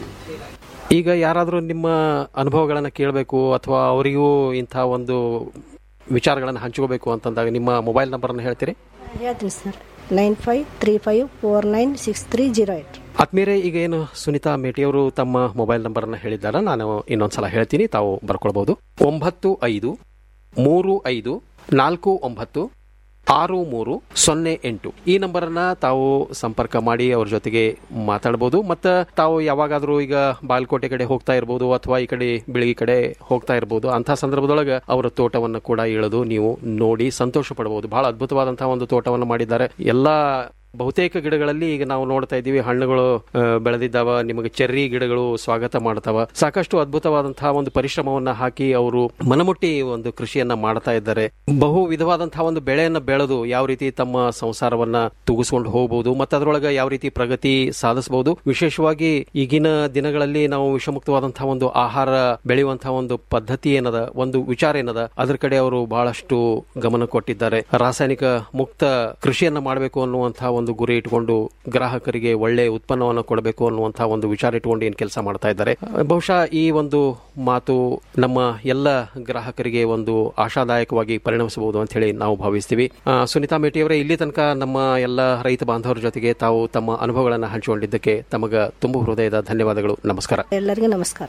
ಈಗ ಯಾರಾದರೂ ನಿಮ್ಮ ಅನುಭವಗಳನ್ನು ಕೇಳಬೇಕು ಅಥವಾ ಅವರಿಗೂ ಇಂಥ ಒಂದು ವಿಚಾರಗಳನ್ನು ಹಂಚ್ಕೋಬೇಕು ಅಂತಂದಾಗ ನಿಮ್ಮ ಮೊಬೈಲ್ ನಂಬರನ್ನು ಹೇಳ್ತೀರಿ ಹೇಳ್ತೀನಿ sir nine five three five four nine six three zero eight ಆತ್ಮೀಯರೇ ಈಗ ಏನು ಸುನೀತಾ ಮೇಟಿಯವರು ತಮ್ಮ ಮೊಬೈಲ್ ನಂಬರನ್ನು ಹೇಳಿದ್ದಾರೆ ನಾನು ಇನ್ನೊಂದ್ಸಲ ಹೇಳ್ತೀನಿ ತಾವು ಬರ್ಕೊಳ್ಬಹುದು ಒಂಬತ್ತು ಐದು ಮೂರು ಐದು ನಾಲ್ಕು ಒಂಬತ್ತು ಆರು ಮೂರು ಸೊನ್ನೆ ಎಂಟು ಈ ನಂಬರನ್ನ ತಾವು ಸಂಪರ್ಕ ಮಾಡಿ ಅವ್ರ ಜೊತೆಗೆ ಮಾತಾಡಬಹುದು ಮತ್ತು ತಾವು ಯಾವಾಗಾದ್ರೂ ಈಗ ಬಾಲ್ಕೋಟೆ ಕಡೆ ಹೋಗ್ತಾ ಇರ್ಬೋದು ಅಥವಾ ಈ ಕಡೆ ಬೆಳಗಿ ಕಡೆ ಹೋಗ್ತಾ ಇರ್ಬೋದು ಅಂಥ ಸಂದರ್ಭದೊಳಗೆ ಅವರ ತೋಟವನ್ನು ಕೂಡ ಇಳಿದು ನೀವು ನೋಡಿ ಸಂತೋಷ ಪಡಬಹುದು ಬಹಳ ಅದ್ಭುತವಾದಂತಹ ಒಂದು ತೋಟವನ್ನು ಮಾಡಿದ್ದಾರೆ ಎಲ್ಲಾ ಬಹುತೇಕ ಗಿಡಗಳಲ್ಲಿ ಈಗ ನಾವು ನೋಡ್ತಾ ಇದ್ದೀವಿ ಹಣ್ಣುಗಳು ಆ, ಬೆಳೆದಿದ್ದಾವ ನಿಮಗೆ ಚೆರ್ರಿ ಗಿಡಗಳು ಸ್ವಾಗತ ಮಾಡ್ತಾವ ಸಾಕಷ್ಟು ಅದ್ಭುತವಾದಂತಹ ಒಂದು ಪರಿಶ್ರಮವನ್ನ ಹಾಕಿ ಅವರು ಮನಮುಟ್ಟಿ ಒಂದು ಕೃಷಿಯನ್ನ ಮಾಡ್ತಾ ಇದ್ದಾರೆ ಬಹು ವಿಧವಾದಂತಹ ಒಂದು ಬೆಳೆಯನ್ನ ಬೆಳೆದು ಯಾವ ರೀತಿ ತಮ್ಮ ಸಂಸಾರವನ್ನ ತೂಗಿಸ್ಕೊಂಡು ಹೋಗಬಹುದು ಮತ್ತೆ ಅದರೊಳಗೆ ಯಾವ ರೀತಿ ಪ್ರಗತಿ ಸಾಧಿಸಬಹುದು ವಿಶೇಷವಾಗಿ ಈಗಿನ ದಿನಗಳಲ್ಲಿ ನಾವು ವಿಷಮುಕ್ತವಾದಂತಹ ಒಂದು ಆಹಾರ ಬೆಳೆಯುವಂತಹ ಒಂದು ಪದ್ಧತಿ ಏನದ ಒಂದು ವಿಚಾರ ಏನದ ಅದ್ರ ಕಡೆ ಅವರು ಬಹಳಷ್ಟು ಗಮನ ಕೊಟ್ಟಿದ್ದಾರೆ ರಾಸಾಯನಿಕ ಮುಕ್ತ ಕೃಷಿಯನ್ನ ಮಾಡಬೇಕು ಅನ್ನುವಂತಹ ಒಂದು ಗುರಿ ಇಟ್ಕೊಂಡು ಗ್ರಾಹಕರಿಗೆ ಒಳ್ಳೆ ಉತ್ಪನ್ನವನ್ನು ಕೊಡಬೇಕು ಅನ್ನುವಂತಹ ಒಂದು ವಿಚಾರ ಇಟ್ಕೊಂಡು ಏನ್ ಕೆಲಸ ಮಾಡ್ತಾ ಇದ್ದಾರೆ ಬಹುಶಃ ಈ ಒಂದು ಮಾತು ನಮ್ಮ ಎಲ್ಲ ಗ್ರಾಹಕರಿಗೆ ಒಂದು ಆಶಾದಾಯಕವಾಗಿ ಪರಿಣಮಿಸಬಹುದು ಅಂತ ಹೇಳಿ ನಾವು ಭಾವಿಸ್ತೀವಿ ಆ, ಸುನೀತಾ ಮೇಟಿಯವರೇ ಇಲ್ಲಿ ತನಕ ನಮ್ಮ ಎಲ್ಲ ರೈತ ಬಾಂಧವರ ಜೊತೆಗೆ ತಾವು ತಮ್ಮ ಅನುಭವಗಳನ್ನು ಹಂಚಿಕೊಂಡಿದ್ದಕ್ಕೆ ತಮಗ ತುಂಬು ಹೃದಯದ ಧನ್ಯವಾದಗಳು ನಮಸ್ಕಾರ ಎಲ್ಲರಿಗೂ ನಮಸ್ಕಾರ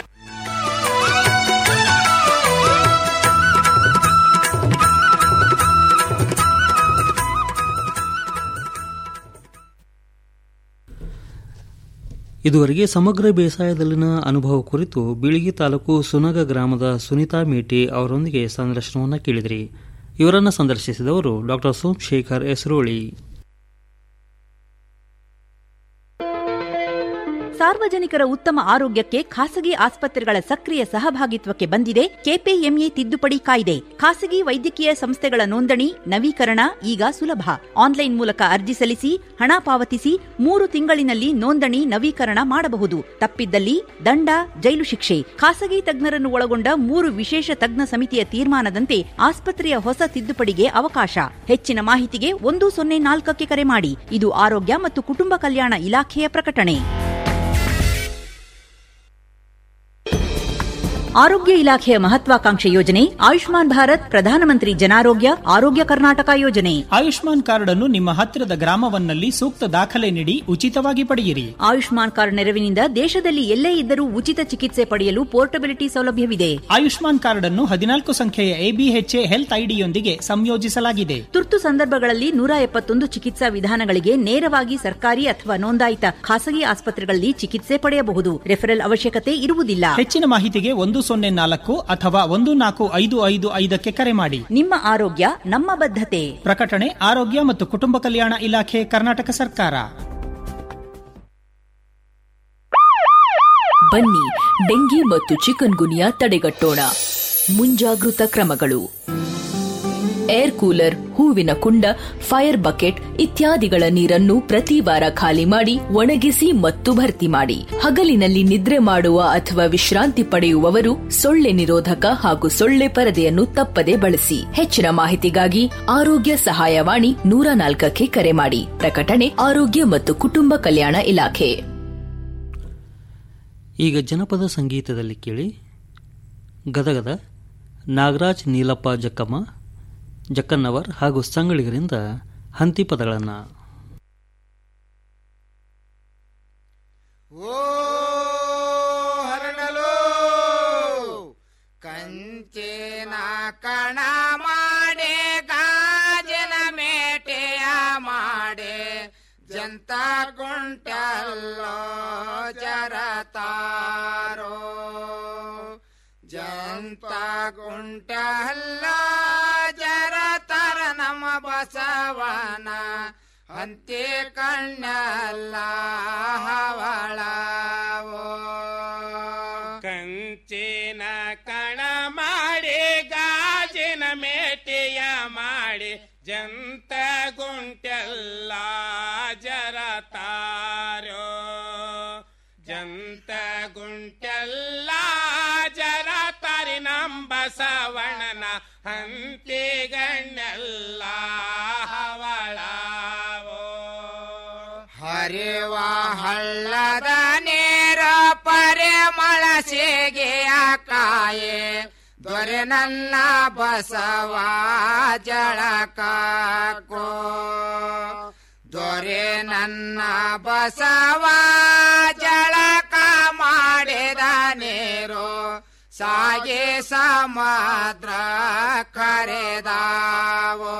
ಇದುವರೆಗೆ ಸಮಗ್ರ ಬೇಸಾಯದಲ್ಲಿನ ಅನುಭವ ಕುರಿತು ಬೀಳಿಗಿ ತಾಲೂಕು ಸುನಗ ಗ್ರಾಮದ ಸುನೀತಾ ಮೇಟಿ ಅವರೊಂದಿಗೆ ಸಂದರ್ಶನವನ್ನು ಕೇಳಿದ್ರಿ ಇವರನ್ನು ಸಂದರ್ಶಿಸಿದವರು ಡಾಕ್ಟರ್ ಸೋಮಶೇಖರ್ ಎಸ್ರೋಳಿ ಸಾರ್ವಜನಿಕರ ಉತ್ತಮ ಆರೋಗ್ಯಕ್ಕೆ ಖಾಸಗಿ ಆಸ್ಪತ್ರೆಗಳ ಸಕ್ರಿಯ ಸಹಭಾಗಿತ್ವಕ್ಕೆ ಬಂದಿದೆ ಕೆಪಿಎಂಇ ತಿದ್ದುಪಡಿ ಕಾಯ್ದೆ ಖಾಸಗಿ ವೈದ್ಯಕೀಯ ಸಂಸ್ಥೆಗಳ ನೋಂದಣಿ ನವೀಕರಣ ಈಗ ಸುಲಭ ಆನ್ಲೈನ್ ಮೂಲಕ ಅರ್ಜಿ ಸಲ್ಲಿಸಿ ಹಣ ಪಾವತಿಸಿ ಮೂರು ತಿಂಗಳಿನಲ್ಲಿ ನೋಂದಣಿ ನವೀಕರಣ ಮಾಡಬಹುದು ತಪ್ಪಿದ್ದಲ್ಲಿ ದಂಡ ಜೈಲು ಶಿಕ್ಷೆ ಖಾಸಗಿ ತಜ್ಞರನ್ನು ಒಳಗೊಂಡ ಮೂರು ವಿಶೇಷ ತಜ್ಞ ಸಮಿತಿಯ ತೀರ್ಮಾನದಂತೆ ಆಸ್ಪತ್ರೆಯ ಹೊಸ ತಿದ್ದುಪಡಿಗೆ ಅವಕಾಶ ಹೆಚ್ಚಿನ ಮಾಹಿತಿಗೆ ಒಂದು ಸೊನ್ನೆ ನಾಲ್ಕಕ್ಕೆ ಕರೆ ಮಾಡಿ ಇದು ಆರೋಗ್ಯ ಮತ್ತು ಕುಟುಂಬ ಕಲ್ಯಾಣ ಇಲಾಖೆಯ ಪ್ರಕಟಣೆ ಆರೋಗ್ಯ ಇಲಾಖೆಯ ಮಹತ್ವಾಕಾಂಕ್ಷೆ ಯೋಜನೆ ಆಯುಷ್ಮಾನ್ ಭಾರತ್ ಪ್ರಧಾನಮಂತ್ರಿ ಜನಾರೋಗ್ಯ ಆರೋಗ್ಯ ಕರ್ನಾಟಕ ಯೋಜನೆ ಆಯುಷ್ಮಾನ್ ಕಾರ್ಡ್ ಅನ್ನು ನಿಮ್ಮ ಹತ್ತಿರದ ಗ್ರಾಮವನ್ನಲ್ಲಿ ಸೂಕ್ತ ದಾಖಲೆ ನೀಡಿ ಉಚಿತವಾಗಿ ಪಡೆಯಿರಿ ಆಯುಷ್ಮಾನ್ ಕಾರ್ಡ್ ನೆರವಿನಿಂದ ದೇಶದಲ್ಲಿ ಎಲ್ಲೇ ಇದ್ದರೂ ಉಚಿತ ಚಿಕಿತ್ಸೆ ಪಡೆಯಲು ಪೋರ್ಟಬಿಲಿಟಿ ಸೌಲಭ್ಯವಿದೆ ಆಯುಷ್ಮಾನ್ ಕಾರ್ಡ್ ಅನ್ನು ಹದಿನಾಲ್ಕು ಸಂಖ್ಯೆಯ ಎಬಿಎಚ್ಎ ಹೆಲ್ತ್ ಐಡಿಯೊಂದಿಗೆ ಸಂಯೋಜಿಸಲಾಗಿದೆ ತುರ್ತು ಸಂದರ್ಭಗಳಲ್ಲಿ ನೂರ ಎಪ್ಪತ್ತೊಂದು ಚಿಕಿತ್ಸಾ ವಿಧಾನಗಳಿಗೆ ನೇರವಾಗಿ ಸರ್ಕಾರಿ ಅಥವಾ ನೋಂದಾಯಿತ ಖಾಸಗಿ ಆಸ್ಪತ್ರೆಗಳಲ್ಲಿ ಚಿಕಿತ್ಸೆ ಪಡೆಯಬಹುದು ರೆಫರಲ್ ಅವಶ್ಯಕತೆ ಇರುವುದಿಲ್ಲ ಹೆಚ್ಚಿನ ಮಾಹಿತಿಗೆ ಒಂದು ಸೊನ್ನೆ ನಾಲ್ಕು ಅಥವಾ ಒಂದು ನಾಲ್ಕು ಐದು ಐದು ಐದಕ್ಕೆ ಕರೆ ಮಾಡಿ ನಿಮ್ಮ ಆರೋಗ್ಯ ನಮ್ಮ ಬದ್ಧತೆ ಪ್ರಕಟಣೆ ಆರೋಗ್ಯ ಮತ್ತು ಕುಟುಂಬ ಕಲ್ಯಾಣ ಇಲಾಖೆ ಕರ್ನಾಟಕ ಸರ್ಕಾರ ಬನ್ನಿ ಡೆಂಗಿ ಮತ್ತು ಚಿಕನ್ ಗುನಿಯಾ ತಡೆಗಟ್ಟೋಣ ಮುಂಜಾಗೃತ ಕ್ರಮಗಳು ಏರ್ ಕೂಲರ್ ಹೂವಿನ ಕುಂಡ ಫೈರ್ ಬಕೆಟ್ ಇತ್ಯಾದಿಗಳ ನೀರನ್ನು ಪ್ರತಿ ವಾರ ಖಾಲಿ ಮಾಡಿ ಒಣಗಿಸಿ ಮತ್ತು ಭರ್ತಿ ಮಾಡಿ ಹಗಲಿನಲ್ಲಿ ನಿದ್ರೆ ಮಾಡುವ ಅಥವಾ ವಿಶ್ರಾಂತಿ ಪಡೆಯುವವರು ಸೊಳ್ಳೆ ನಿರೋಧಕ ಹಾಗೂ ಸೊಳ್ಳೆ ಪರದೆಯನ್ನು ತಪ್ಪದೆ ಬಳಸಿ ಹೆಚ್ಚಿನ ಮಾಹಿತಿಗಾಗಿ ಆರೋಗ್ಯ ಸಹಾಯವಾಣಿ ನೂರ ನಾಲ್ಕಕ್ಕೆ ಕರೆ ಮಾಡಿ ಪ್ರಕಟಣೆ ಆರೋಗ್ಯ ಮತ್ತು ಕುಟುಂಬ ಕಲ್ಯಾಣ ಇಲಾಖೆ ಈಗ ಜನಪದ ಸಂಗೀತದಲ್ಲಿ ಕೇಳಿ ಗದಗದ ನಾಗರಾಜ್ ನೀಲಪ್ಪ ಜಕ್ಕಮ್ಮ ಜಕ್ಕನ್ನವರ್ ಹಾಗೂ ಸಂಗಳಿಗರಿಂದ ಹಂತಿ ಪದಗಳನ್ನು ಓ ಹರಡಲು ಕಂಚಿನ ಕಣ ಮಾಡೆ ಗಾಜನ ಮೇಟೆಯ ಮಾಡೆ ಜಂತ ಕುಂಟಲ್ಲೋ ಜರತಾರೋ ಜಂತ ಕುಂಟಲ್ಲೋ ಜರತಾರ ನಮ್ಮ ಬಸವನ ಅಂತೆ ಕಣ್ಣಲ್ಲ ಹವಳವೋ ಕಂಚಿನ ಕಣ ಮಾಡಿ ಗಾಜಿನ ಮೇಟೆಯ ಮಾಡಿ ಜಂತ ಗುಂಟೆಲ್ಲ ಜರತಾರೋ ಜಂತ ಗುಂಟೆಲ್ಲ ಜರತಾರಿ ನಂಬಸವಣನ ಹಂತಿ ಗಣ್ಣೆಲ್ಲ ಹವಳವೋ ಹರಿವ ಹಳ್ಳದ ನೇರ ಪರಿಮಳ ಸೇಗೆಯ ಕಾಯೆ ದೊರೆ ನನ್ನ ಬಸವ ಜಳಕಾಕೋ ದೊರೆ ನನ್ನ ಬಸವ ಜಳಕ ಮಾಡಿದ ನೀರು ಸಾಗೆ ಸಮುದ್ರ ಕರೆದಾವೋ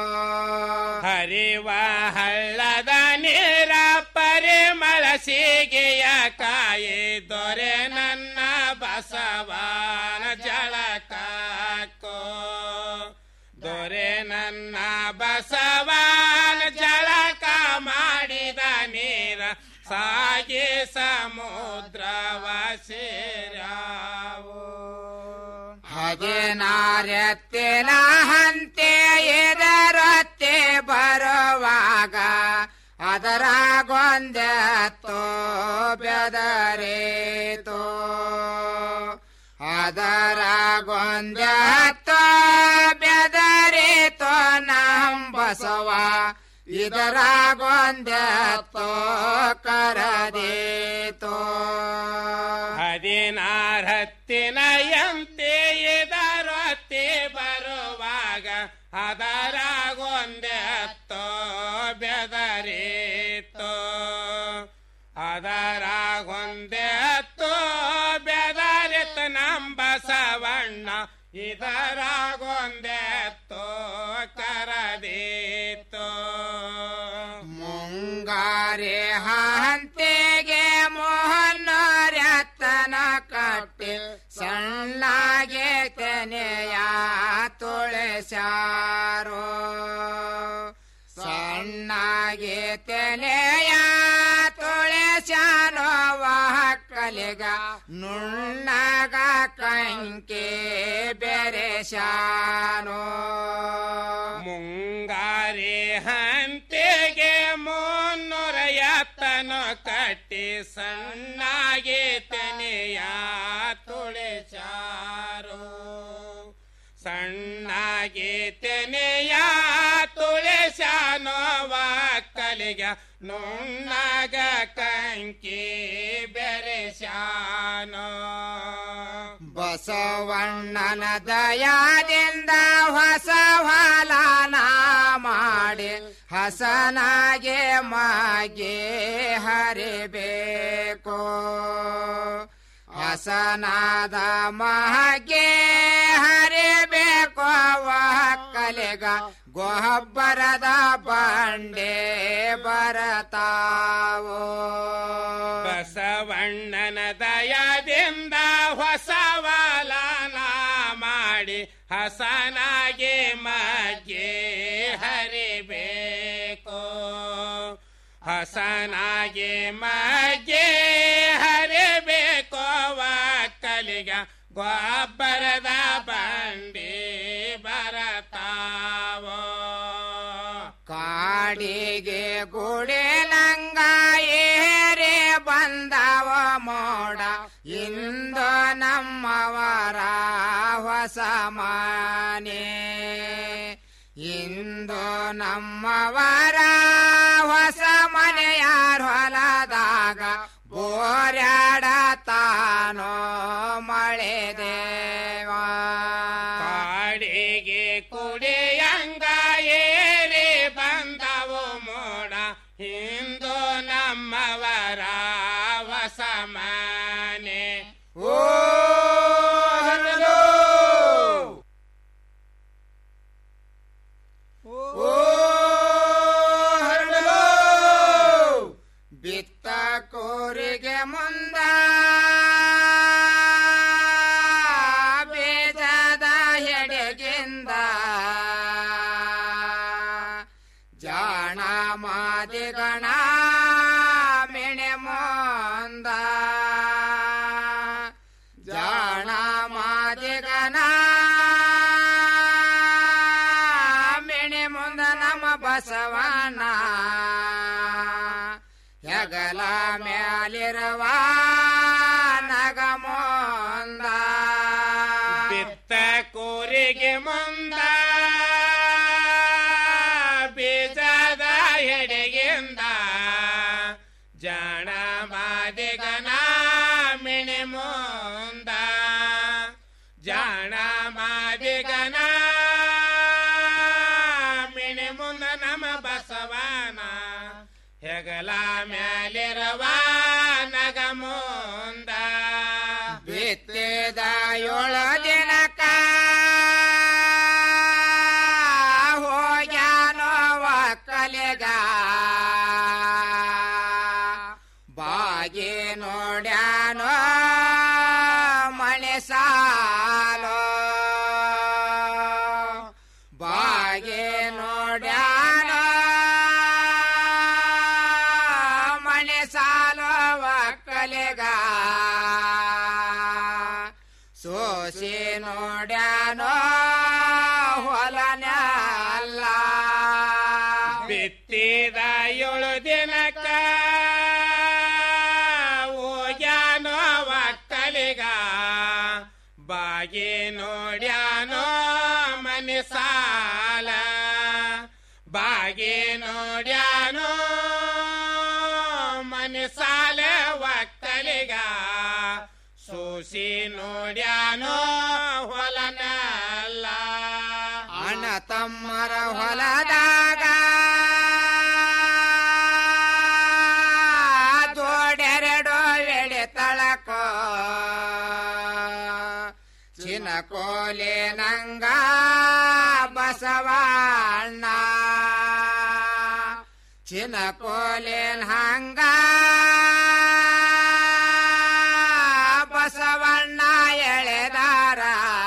ಹರಿವ ಹಳ್ಳದ ನೀರ ಪರಿಮಳ ಸೀಗೆಯ ಕಾಯಿ ದೊರೆ ನನ್ನ ಬಸವನ ಜಳಕಾಕೋ ದೊರೆ ನನ್ನ ಬಸವನ ಜಳಕ ಮಾಡಿದ ನೀರ ಸಾಗಿ ಸಮುದ್ರವ ಸೇರಾವೋ ಹದಿನಾರೆತ್ತಿನ ಹಂತೆ ಎದರತ್ತೆ ಬರುವಾಗ ಅದರಾಗೊಂದೆತ್ತೋ ಬೆದರೇತೋ ಅದರಾಗೊಂದೆತ್ತೋ ಬೆದರೇತೋ ನಂಬಸವ ಇದರಾಗೊಂದೆತ್ತೋ ಕರದೇತೋ ಹದಿನಾರತ್ತಿನ ಎಂತೆ ಇದರೊತ್ತಿ ಬರುವಾಗ ಅದರಾಗೊಂದೆ ಹತ್ತೋ ಬೆದರಿತೋ ಅದರಾಗೊಂದೆ ಹತ್ತೋ ಬೆದರಿತ ನಂಬಸವಣ್ಣ ಇದರಾಗೊಂದೆ ಹತ್ತೋ ಕರದೀತೋ ಮುಂಗಾರೆ ಹಂತೆಗೆ ಮೋಹನರತನ ಕಟ್ಟಿ ಸಣ್ಣಗೆ ತೆನೆಯ ತುಳಸಾರೋ ಸಣ್ಣಗೆ ತೆನೆಯ ತುಳಸಾನೋ ವಾಹಕಲಿಗ ನುಣ್ಣಗ ಕಂಕೆ ಬೆರೆಸಾನೋ ಮುಂಗಾರಿ ಹಂತೆಗೆ ಮುನ್ನೂರ ಎತ್ತನು ಕಟ್ಟಿ ಸಣ್ಣಾಗಿ ತೆನೆಯ ತುಳಿಸಾರು ಸಣ್ಣಾಗಿ ತೆನೆಯ ತುಳಿಸಾನೋ ಕಲಿಗ ನುಣ್ಣಗ ಕಂಕಿ ಬೆರೆಸಾನೋ ಬಸವಣ್ಣನ ದಯಾದಿಂದ ಹೊಸ ಹೊಲನ ಮಾಡಿ ಹಸನಾಗೆ ಮಾಗೆ ಹರಿಬೇಕು ಹಸನಾದ ಮಹಗೆ ಹರಿಬೇಕು ಕಲಿಗ ಗೊಬ್ಬರದ ಬಂಡೆ ಬರತಾವೋ ಬಸವಣ್ಣನ ದಯದಿಂದ ಹೊಸವಲನ ಮಾಡಿ ಹಸನಾಗಿ ಮಗೆ ಹರಿಬೇಕು ಹಸನಾಗಿ ಮಗೆ ಹರಿಬೇಕು ಕಲಿಗ ಗೊಬ್ಬರದ ಬಂಡಿ ಬರತಾವ ಸಮಾನೆ ಇಂದು ನಮ್ಮವರ ಹೊಸ ಮನೆಯಾರ ಹೊಲದಾಗ ಬೋರ್ಯಾಡತಾನೋ ಮಳೆ ದೇವ ಕಾಡಿಗೆ ಕುಡಿಯಂಗ ಏರಿ ಬಂದವು ಮೋಡ ಹಿಂದು ನಮ್ಮವರ ಹೊಸ ಮನೆ ಓ ಹರಳು. ಓ ಹರಳು. ಬಿತ್ತ ಕೋರಿಗೆ ಮುಂದ ಬೇಜದ ಎಡೆಗಿಂದ ಜಾಣ ಮಾದಿಗಣ ಮೆಣೆ ಮುಂದ ಜಾಣ ಮಾದಿಗನ ಮೆಣೆ ಮುಂದ ನಮ್ಮ ಬಸವನ ಹೆಗಲ ಮ್ಯಾಲಿರುವ ನಗಮೊಂದ ಬಿತ್ತ ಕೂರಿಗೆ ಮುಂದ ಬೀಜದ ಎಡೆಗಿಂದ ಜಾಣ ಮಾದಿಗನ ಮಿಣಿ ಮುಂದ ಜಾಣ ಮಾದಿಗನ ಮಿಣಿ ಮುಂದ ನಮ್ಮ ಬಸವನ ಹೆಗಲ ಮ್ಯಾಲಿರುವ ನಗ ಮುಂದ ಬಿತ್ತಿದ ಏಳು ದಿನಕ ಹೋಗ್ಯಾನೋ ಒಕ್ಕಲಿಗ ಬಾಗಿ ನೋಡ್ಯಾನೋ ಮಳೆ ಸಾಲೋ ಬಾಗಿ ನೋಡ್ಯಾನೋ ಮಳೆ ಸಾಲೋ ಒಕ್ಕಲಿಗ ಸೋಸಿ ನೋಡ್ಯಾನೋ ಹೊಲನಲ್ಲ ಬಿತ್ತಿದ ಏಳು ದಿನಕ್ಕ ಹೋಗ್ಯಾನೋ ಒಕ್ಕಲಿಗ ಬಾಗಿ ನೋಡ್ಯಾನೋ ಮನೆ ಸಾಲ ಬಾಗಿ ನೋಡ್ಯಾನೋ ಮನೆ ಸಾಲ ಒಕ್ಕಲಿಗ ಸೂಸಿ ನೋಡ್ಯಾನೋ ಹೊಲನಲ್ಲ ಅಣ್ಣ ತಮ್ಮರ ಹೊಲದಾಗ ದೊಡೆರಡು ಎಳೆ ತಳಕೋ ಚಿನ ಕೋಲೆ ನಂಗ ಬಸವಣ್ಣ ಚಿನ ಕೋಲೆನ್ ಹಂಗ ಬಸವಣ್ಣ ಎಳೆದಾರ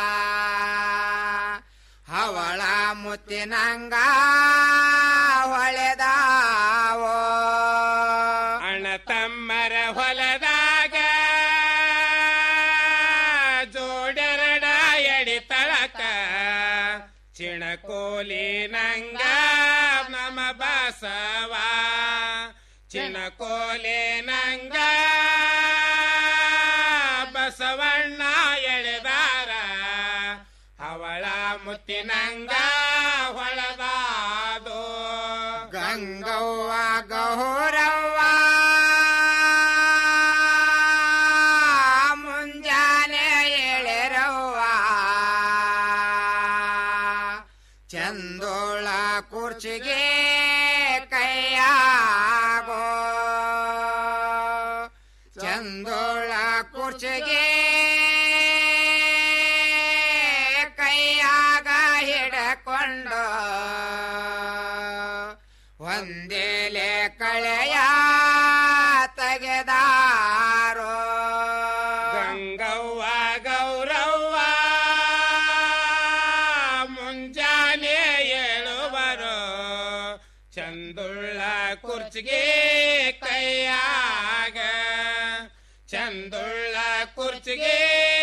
ಹವಳ ಮುತ್ತಿನಂಗ ಹೊಳೆದಾವೋ ಅಣ್ಣ ತಮ್ಮರ ಹೊಲದಾಗ ಜೋಡೆರಡ ಎಡಿ ತಳಕ ಚಿಣಕೋಲಿ ನಂಗ ನಮ ಬಸವ ಚಿಣಕೋಲಿ ನಂಗ ಬಸವಣ್ಣ ಎಳೆದಾರ ಹವಳ ಮುತ್ತಿನಂಗ ಹೊಳದಾದೋ ಗಂಗವ್ವ ಗೌರವ್ವ ಮುಂಜಾನೆ ಎಳೆರವ್ವ ಚಂದೋಳ ಕುರ್ಚಿಗೆ ಕೈಯಾಗೋ ಚಂದೋಳ ಕುರ್ಚಿಗೆ ಕೈಯಾಗ ಹಿಡಕೊಂಡು ಒಂದೇಲೆ ಕಳೆಯ ತೆಗೆದಾರೋ ಗಂಗವ್ವ ಗೌರವ್ವ ಮುಂಜಾನೆ ಏಳುವರು ಚಂದುಳ್ಳ ಕುರ್ಚಿಗೆ ಕೈಯಾಗ ಚಂದುಳ್ಳ ಕುರ್ಚಿಗೆ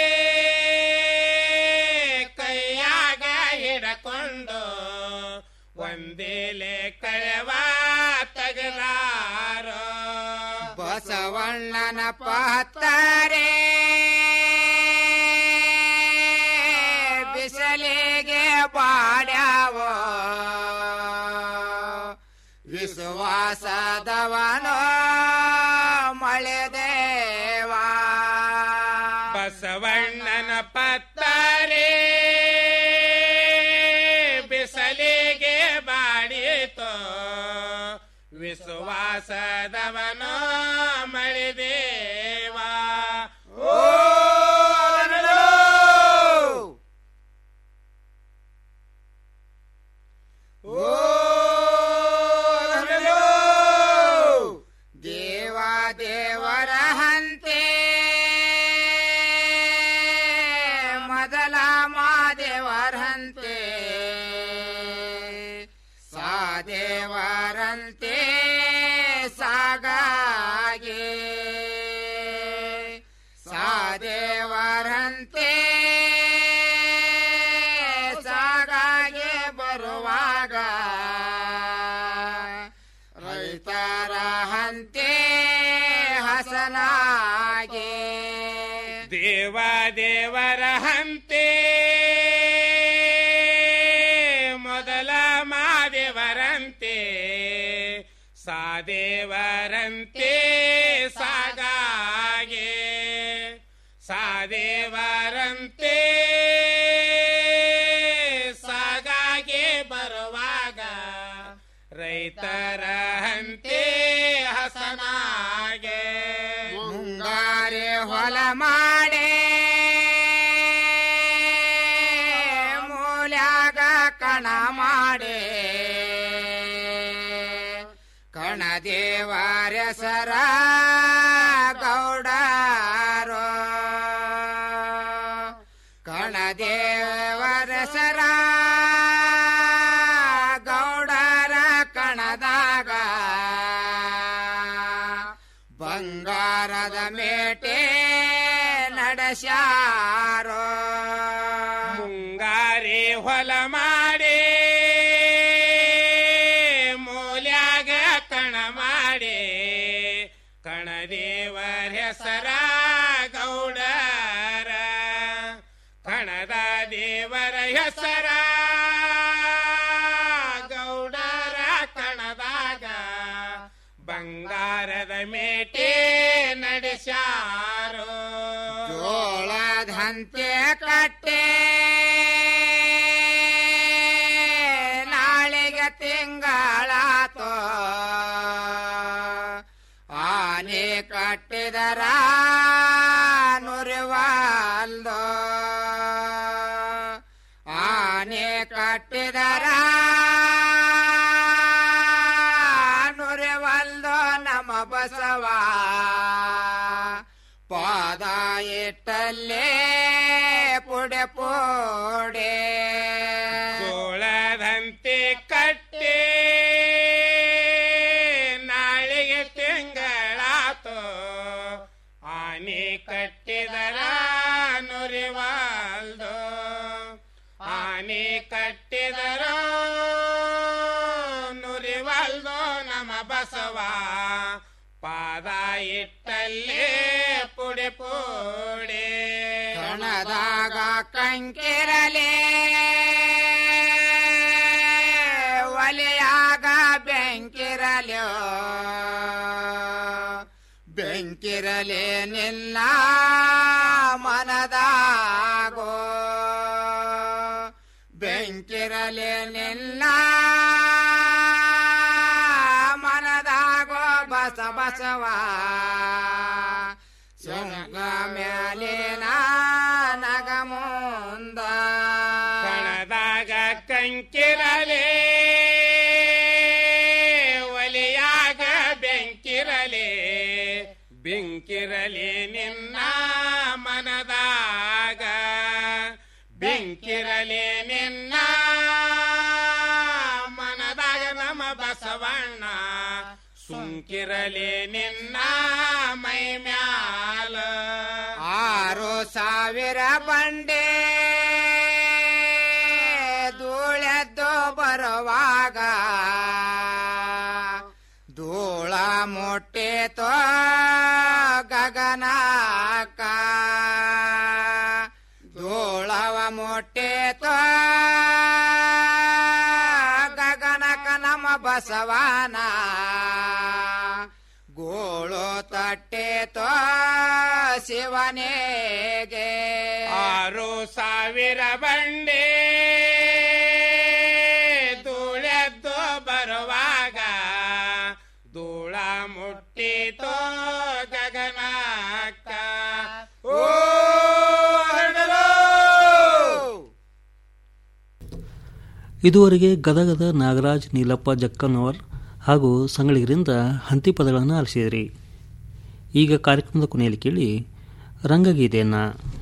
ಕೈಯಾಗ ಹಿಡಕೊಂಡು ಒಂದೇಲೆ ಕಳೆವ ತಗಲಾರೋ ಬಸವಣ್ಣನ ಪತ್ತರೆ ಬಿಸಲಿಗೆ ಬಾಡ್ಯಾವೋ ವಿಶ್ವಾಸದವನೋ ಮಳೆ ದೇವಾ ಬಸವಣ್ಣನ ಪತ್ತರೆ ಬಿಸಲಿಗೆ ಬಾಡಿತೋ ವಿಶ್ವಾಸದವನೋ ಮಳಿದೇವಾ ಓ ನಮೋ! ಓ ನಮೋ! ದೇವ ದೇವರ ಹಂತೆ ಮೊದಲ ಮಾದೇವರಂತೆ ಸಾದೇವರಂತೆ ಸಾಗಾಗೆ ಸಾದೇವರಂತೆ ಸಾಗಾಗೆ ಬರುವಾಗ ರೈತರ ಹಂತೆ ಹಸನಾಗೆ ದೇವ ದೇವರ ಹಂತೆ ಮೊದಲ ಮಾದೇವರಂತೆ ಸಾದೇವರಂತೆ ಸಾಗಾಗೆ ಸಾದೇವರಂತೆ ಸಾಗಾಗೆ ಬರುವಾಗ ರೈತರ ಹಂತೆ ಹಸನಾಗೆ ಮುಂಗಾರೆ ಹೊಲ ಮಾಡೆ ಮೂಲ್ಯಾಗ ಕಣ ಮಾಡೆ ಕಣ ದೇವರೆಸರ ಗೌಡಾರೋ ಕಣ ದೇವರೆಸರ ಗೌಡರ ಕಣದಾಗ ಬಂಗಾರದ ಮೇಟೆ ನಡೆಸ್ಯಾರೋ ಮುಂಗಾರಿ ಹೊಲ ಮಾಡಿ ಮೂಲ್ಯಾಗ ಕಣ ಮಾಡಿ ಕಣ ದೇವರ ಹೆಸರ ಗೌಡರ ಕಣದ ದೇವರ ಹೆಸರ ಗೌಡರ ಕಣದಾಗ ಬಂಗಾರದ ಮೇಟೆ ನಡೆಸ್ಯಾರೋ ಜೋಳದ ಹಂತೆ ಕಟ್ಟೆ ನಾಳೆಗೆ ತಿಂಗಳಾತೋ ಆನೆ ಕಟ್ಟಿದರ ನುರಿವಲ್ದೋ ಆನೆ ಕಟ್ಟಿದರ ನುರಿವಲ್ದೋ ನಮ್ಮ ಬಸವ ಪಾದ ಇಟ್ಟಲ್ಲೇ ಪುಡೆ ಪೋಡೆ ಜೋಳದಂತೆ ಕಟ್ಟೆ ನಾಳೆಗೆ ತಿಂಗಳಾತೋ ಆನೆ ಕಟ್ಟಿದರ ನುರಿವಾಲ್ದೋ ಆನೆ ಕಟ್ಟಿದರ ನುರಿವಾಲ್ದೋ ನಮ್ಮ ಬಸವ ಪಾದ ಇಟ್ಟಲ್ಲೇ ಪುಡೆ ಪೋಡೆ ಕಣದಾಗ ಕಂಕಿರಲೆ ಒಲೆಯಾಗ ಬೆಂಕಿರಲ್ಯೋ ಬೆಂಕಿರಲೆ ನಿನ್ನ ಮನದಾಗೋ ಬೆಂಕಿರಲೆ ನಿನ್ನ ಮನದಾಗೋ ಬಸ ಬಸವ ಸುಂಗ ಮ್ಯಾಲಿನ ನಗ ಮುಂದ ಕಣದಾಗ ಕಂಕಿರಲೆ ಒಲೆಯಾಗ ಬೆಂಕಿರಲೆ ಬೆಂಕಿರಲಿ ನಿನ್ನ ಮನದಾಗ ಬೆಂಕಿರಲಿ ನಿನ್ನ ಮನದಾಗ ನಮ್ಮ ಬಸವಣ್ಣ ಸುಂಕಿರಲಿ ನಿನ್ನ ಮೈ ಮ್ಯಾಲ ಆರು ಸಾವಿರ ಬಂಡೆ ಧೂಳೆದ್ದು ಬರುವಾಗ ಧೂಳ ಮುಟ್ಟಿತೋ ಗಗನಕ್ಕ ಧೂಳವ ಮುಟ್ಟಿತೋ ಗಗನಕ ನಮ ಬಸವನ ಗೋಳು ತಟ್ಟಿತೋ ಶಿವನಿಗೆ ಆರು ಸಾವಿರ ಬಂಡೆ ಧೂಳೆದ್ದು ಬರುವಾಗ ಧೂಳ ಮುಟ್ಟಿತೋ ಗಗನಕ್ಕ ಓ ಹಣಲೋ! ಇದುವರೆಗೆ ಗದಗದ ನಾಗರಾಜ್ ನೀಲಪ್ಪ ಜಕ್ಕನವರ್ ಹಾಗೂ ಸಂಗಳಿಗರಿಂದ ಹಂತಿ ಪದಗಳನ್ನು ಆಲಿಸಿದಿರಿ ಈಗ ಕಾರ್ಯಕ್ರಮದ ಕೊನೆಯಲ್ಲಿ ಕೇಳಿ ರಂಗಗೀತೆಯನ್ನು